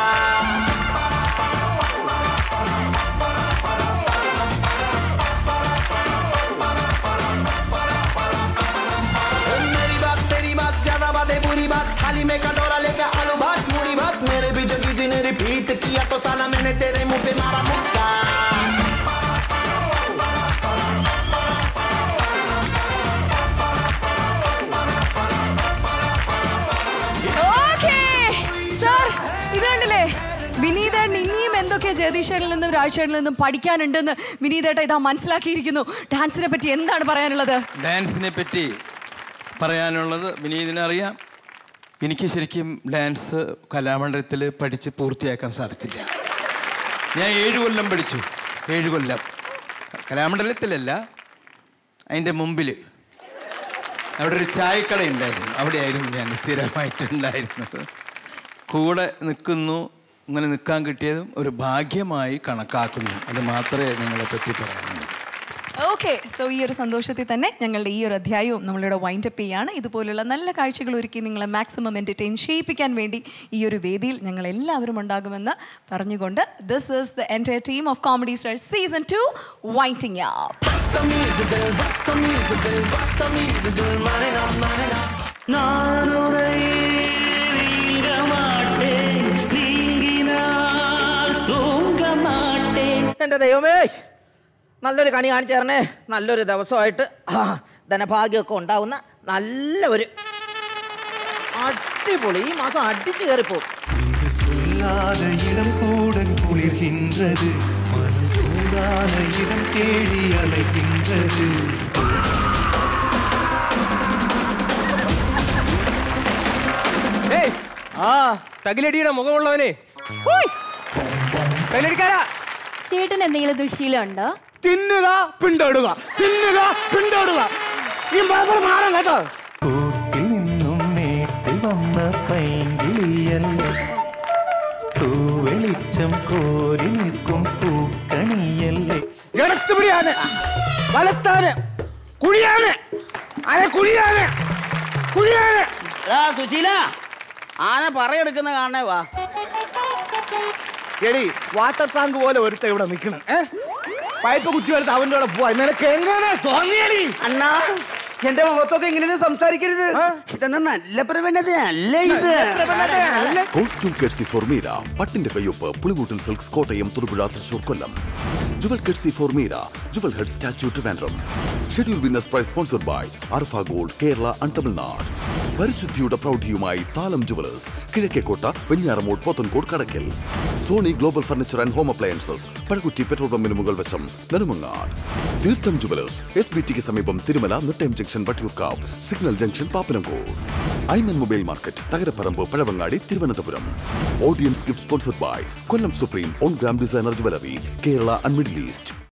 Speaker 7: मेरी बात तेरी बात ज्यादा बात है बुरी बात थाली में कटोरा लेकर आलू भात मूड़ी भात मेरे भी जो किसी ने रिपीट किया तो साला मैंने तेरे मुंह पे मारा मुक्का
Speaker 2: ഓക്കേ സാർ ഇത് കണ്ടില്ലേ വിനീതേട്ടൻ ഇനിയും എന്തൊക്കെ ജയതീശ്വരിൽ നിന്നും രാജേഷിൽ നിന്നും പഠിക്കാനുണ്ടെന്ന് വിനീതേട്ട ഇതാ മനസ്സിലാക്കിയിരിക്കുന്നു ഡാൻസിനെ പറ്റി എന്താണ് പറയാനുള്ളത്
Speaker 12: ഡാൻസിനെ പറ്റി പറയാനുള്ളത് വിനീതിനറിയാം എനിക്ക് ശരിക്കും ഡാൻസ് കലാമണ്ഡലത്തിൽ പഠിച്ച് പൂർത്തിയാക്കാൻ സാധിച്ചില്ല ഞാൻ ഏഴ് കൊല്ലം പഠിച്ചു ഏഴ് കൊല്ലം കലാമണ്ഡലത്തിലല്ല അതിൻ്റെ മുമ്പിൽ അവിടെ ഒരു ചായക്കട ഉണ്ടായിരുന്നു അവിടെയായിരുന്നു ഞാൻ സ്ഥിരമായിട്ടുണ്ടായിരുന്നത് കൂടെ നിൽക്കുന്നു ഇങ്ങനെ നിൽക്കാൻ കിട്ടിയതും ഒരു ഭാഗ്യമായി കണക്കാക്കുന്നു അത് മാത്രമേ നിങ്ങളെ പറ്റി പറയാനുള്ളൂ
Speaker 2: ഓക്കെ സോ ഈ ഒരു സന്തോഷത്തിൽ തന്നെ ഞങ്ങളുടെ ഈ ഒരു അധ്യായവും നമ്മളിവിടെ വൈൻഡ് അപ്പ് ചെയ്യാണ് ഇതുപോലുള്ള നല്ല കാഴ്ചകൾ ഒരുക്കി നിങ്ങളെ മാക്സിമം എൻ്റർടൈൻ ചെയ്യിപ്പിക്കാൻ വേണ്ടി ഈ ഒരു വേദിയിൽ ഞങ്ങൾ എല്ലാവരും ഉണ്ടാകുമെന്ന് പറഞ്ഞുകൊണ്ട് ദിസ് ഈസ് ദ എൻ്റെ team of comedy star season two winding up
Speaker 9: എന്റെ ദൈവമേ നല്ലൊരു കണി കാണിച്ചു തരണേ നല്ലൊരു ദിവസമായിട്ട് ആ, ധനഭാഗ്യമൊക്കെ ഉണ്ടാവുന്ന നല്ല ഒരു അടിപൊളി ഈ മാസം അടിച്ചു കയറിപ്പോ
Speaker 3: இங்கு சொல்லாத இடம் கூட குளிர்கின்றது மனம் சூடான இடம் தேடி அலைகின்றது
Speaker 16: ഏയ്, ആ തകിലടിയുടെ മുഖമുള്ളവനെ ഹൂയ്. തകിലടിക്കാരാ
Speaker 8: ചേട്ടൻ എന്തെങ്കിലും ദുശീലം ഉണ്ടോ
Speaker 9: തിന്നുക പിണ്ടോടുക തിന്നുക പിണ്ടോടുക ഈ മാപ്പിള മാറാൻ കേട്ടോ
Speaker 3: കൂട്ടിൽ നിന്നും നേട്ടി വന്ന പൈങ്കിളിയല്ല തൂവെളിച്ചം കോരി നിൽക്കും പൂക്കണിയല്ലേ
Speaker 9: ഇടത്തുപിടിയാണ് വലത്താണ് കുഴിയാണ് അതെ കുഴിയാണ് കുഴിയാണ് സുശീല ആന പറയെടുക്കുന്ന കാണണേ വാ എടി വാട്ടർ ടാങ്ക് പോലെ ഒരുത്ത ഇവിടെ നിൽക്കണം ഏ പൈപ്പ് കുത്തി എടുത്ത് അവൻ്റെ കൂടെ പോവാ നിനക്ക് എങ്ങനെ തോന്നിയടി
Speaker 10: അണ്ണാ എന്റെ മുഖത്തൊക്കെ ഇങ്ങനെ സംസാരിക്കരുത് ഇതൊന്നും നല്ല പ്രവണതയല്ല ഇത്
Speaker 17: കോസ്റ്റ്യൂം കെഡ്സി ഫോർമീര പട്ടിന്റെ കയ്യൊപ്പ് പുളിമൂട്ടിൽ സിൽക്സ് കോട്ടയം തൊടുപുഴ തൃശൂർ കൊല്ലം ജുവൽ കെഡ്സി ഫോർമീര jewel head statue Trivandrum schedule winners prize sponsored by Arfa gold Kerala and Tamil Nadu പരിശുദ്ധിയുടെ പ്രൗഢിയുമായി Thalam jewellers Kizhakkekotta Venjaramoodu Pothencode Kadakkal Sony global furniture and home appliances Pazhakutty petrol പമ്പിന് മുകൾ വശം നെടുമങ്ങാട് തീർത്ഥം ജുവലേഴ്സ് എസ് ബി ടിക്ക് സമീപം Thirumala Nettayam junction Vattiyoorkavu signal junction Pappanamcode Aiman mobile market Thakaraparambu Pazhavangadi Thiruvananthapuram audience gift sponsored by Kollam supreme on gram designer jewellery Kerala and Middle east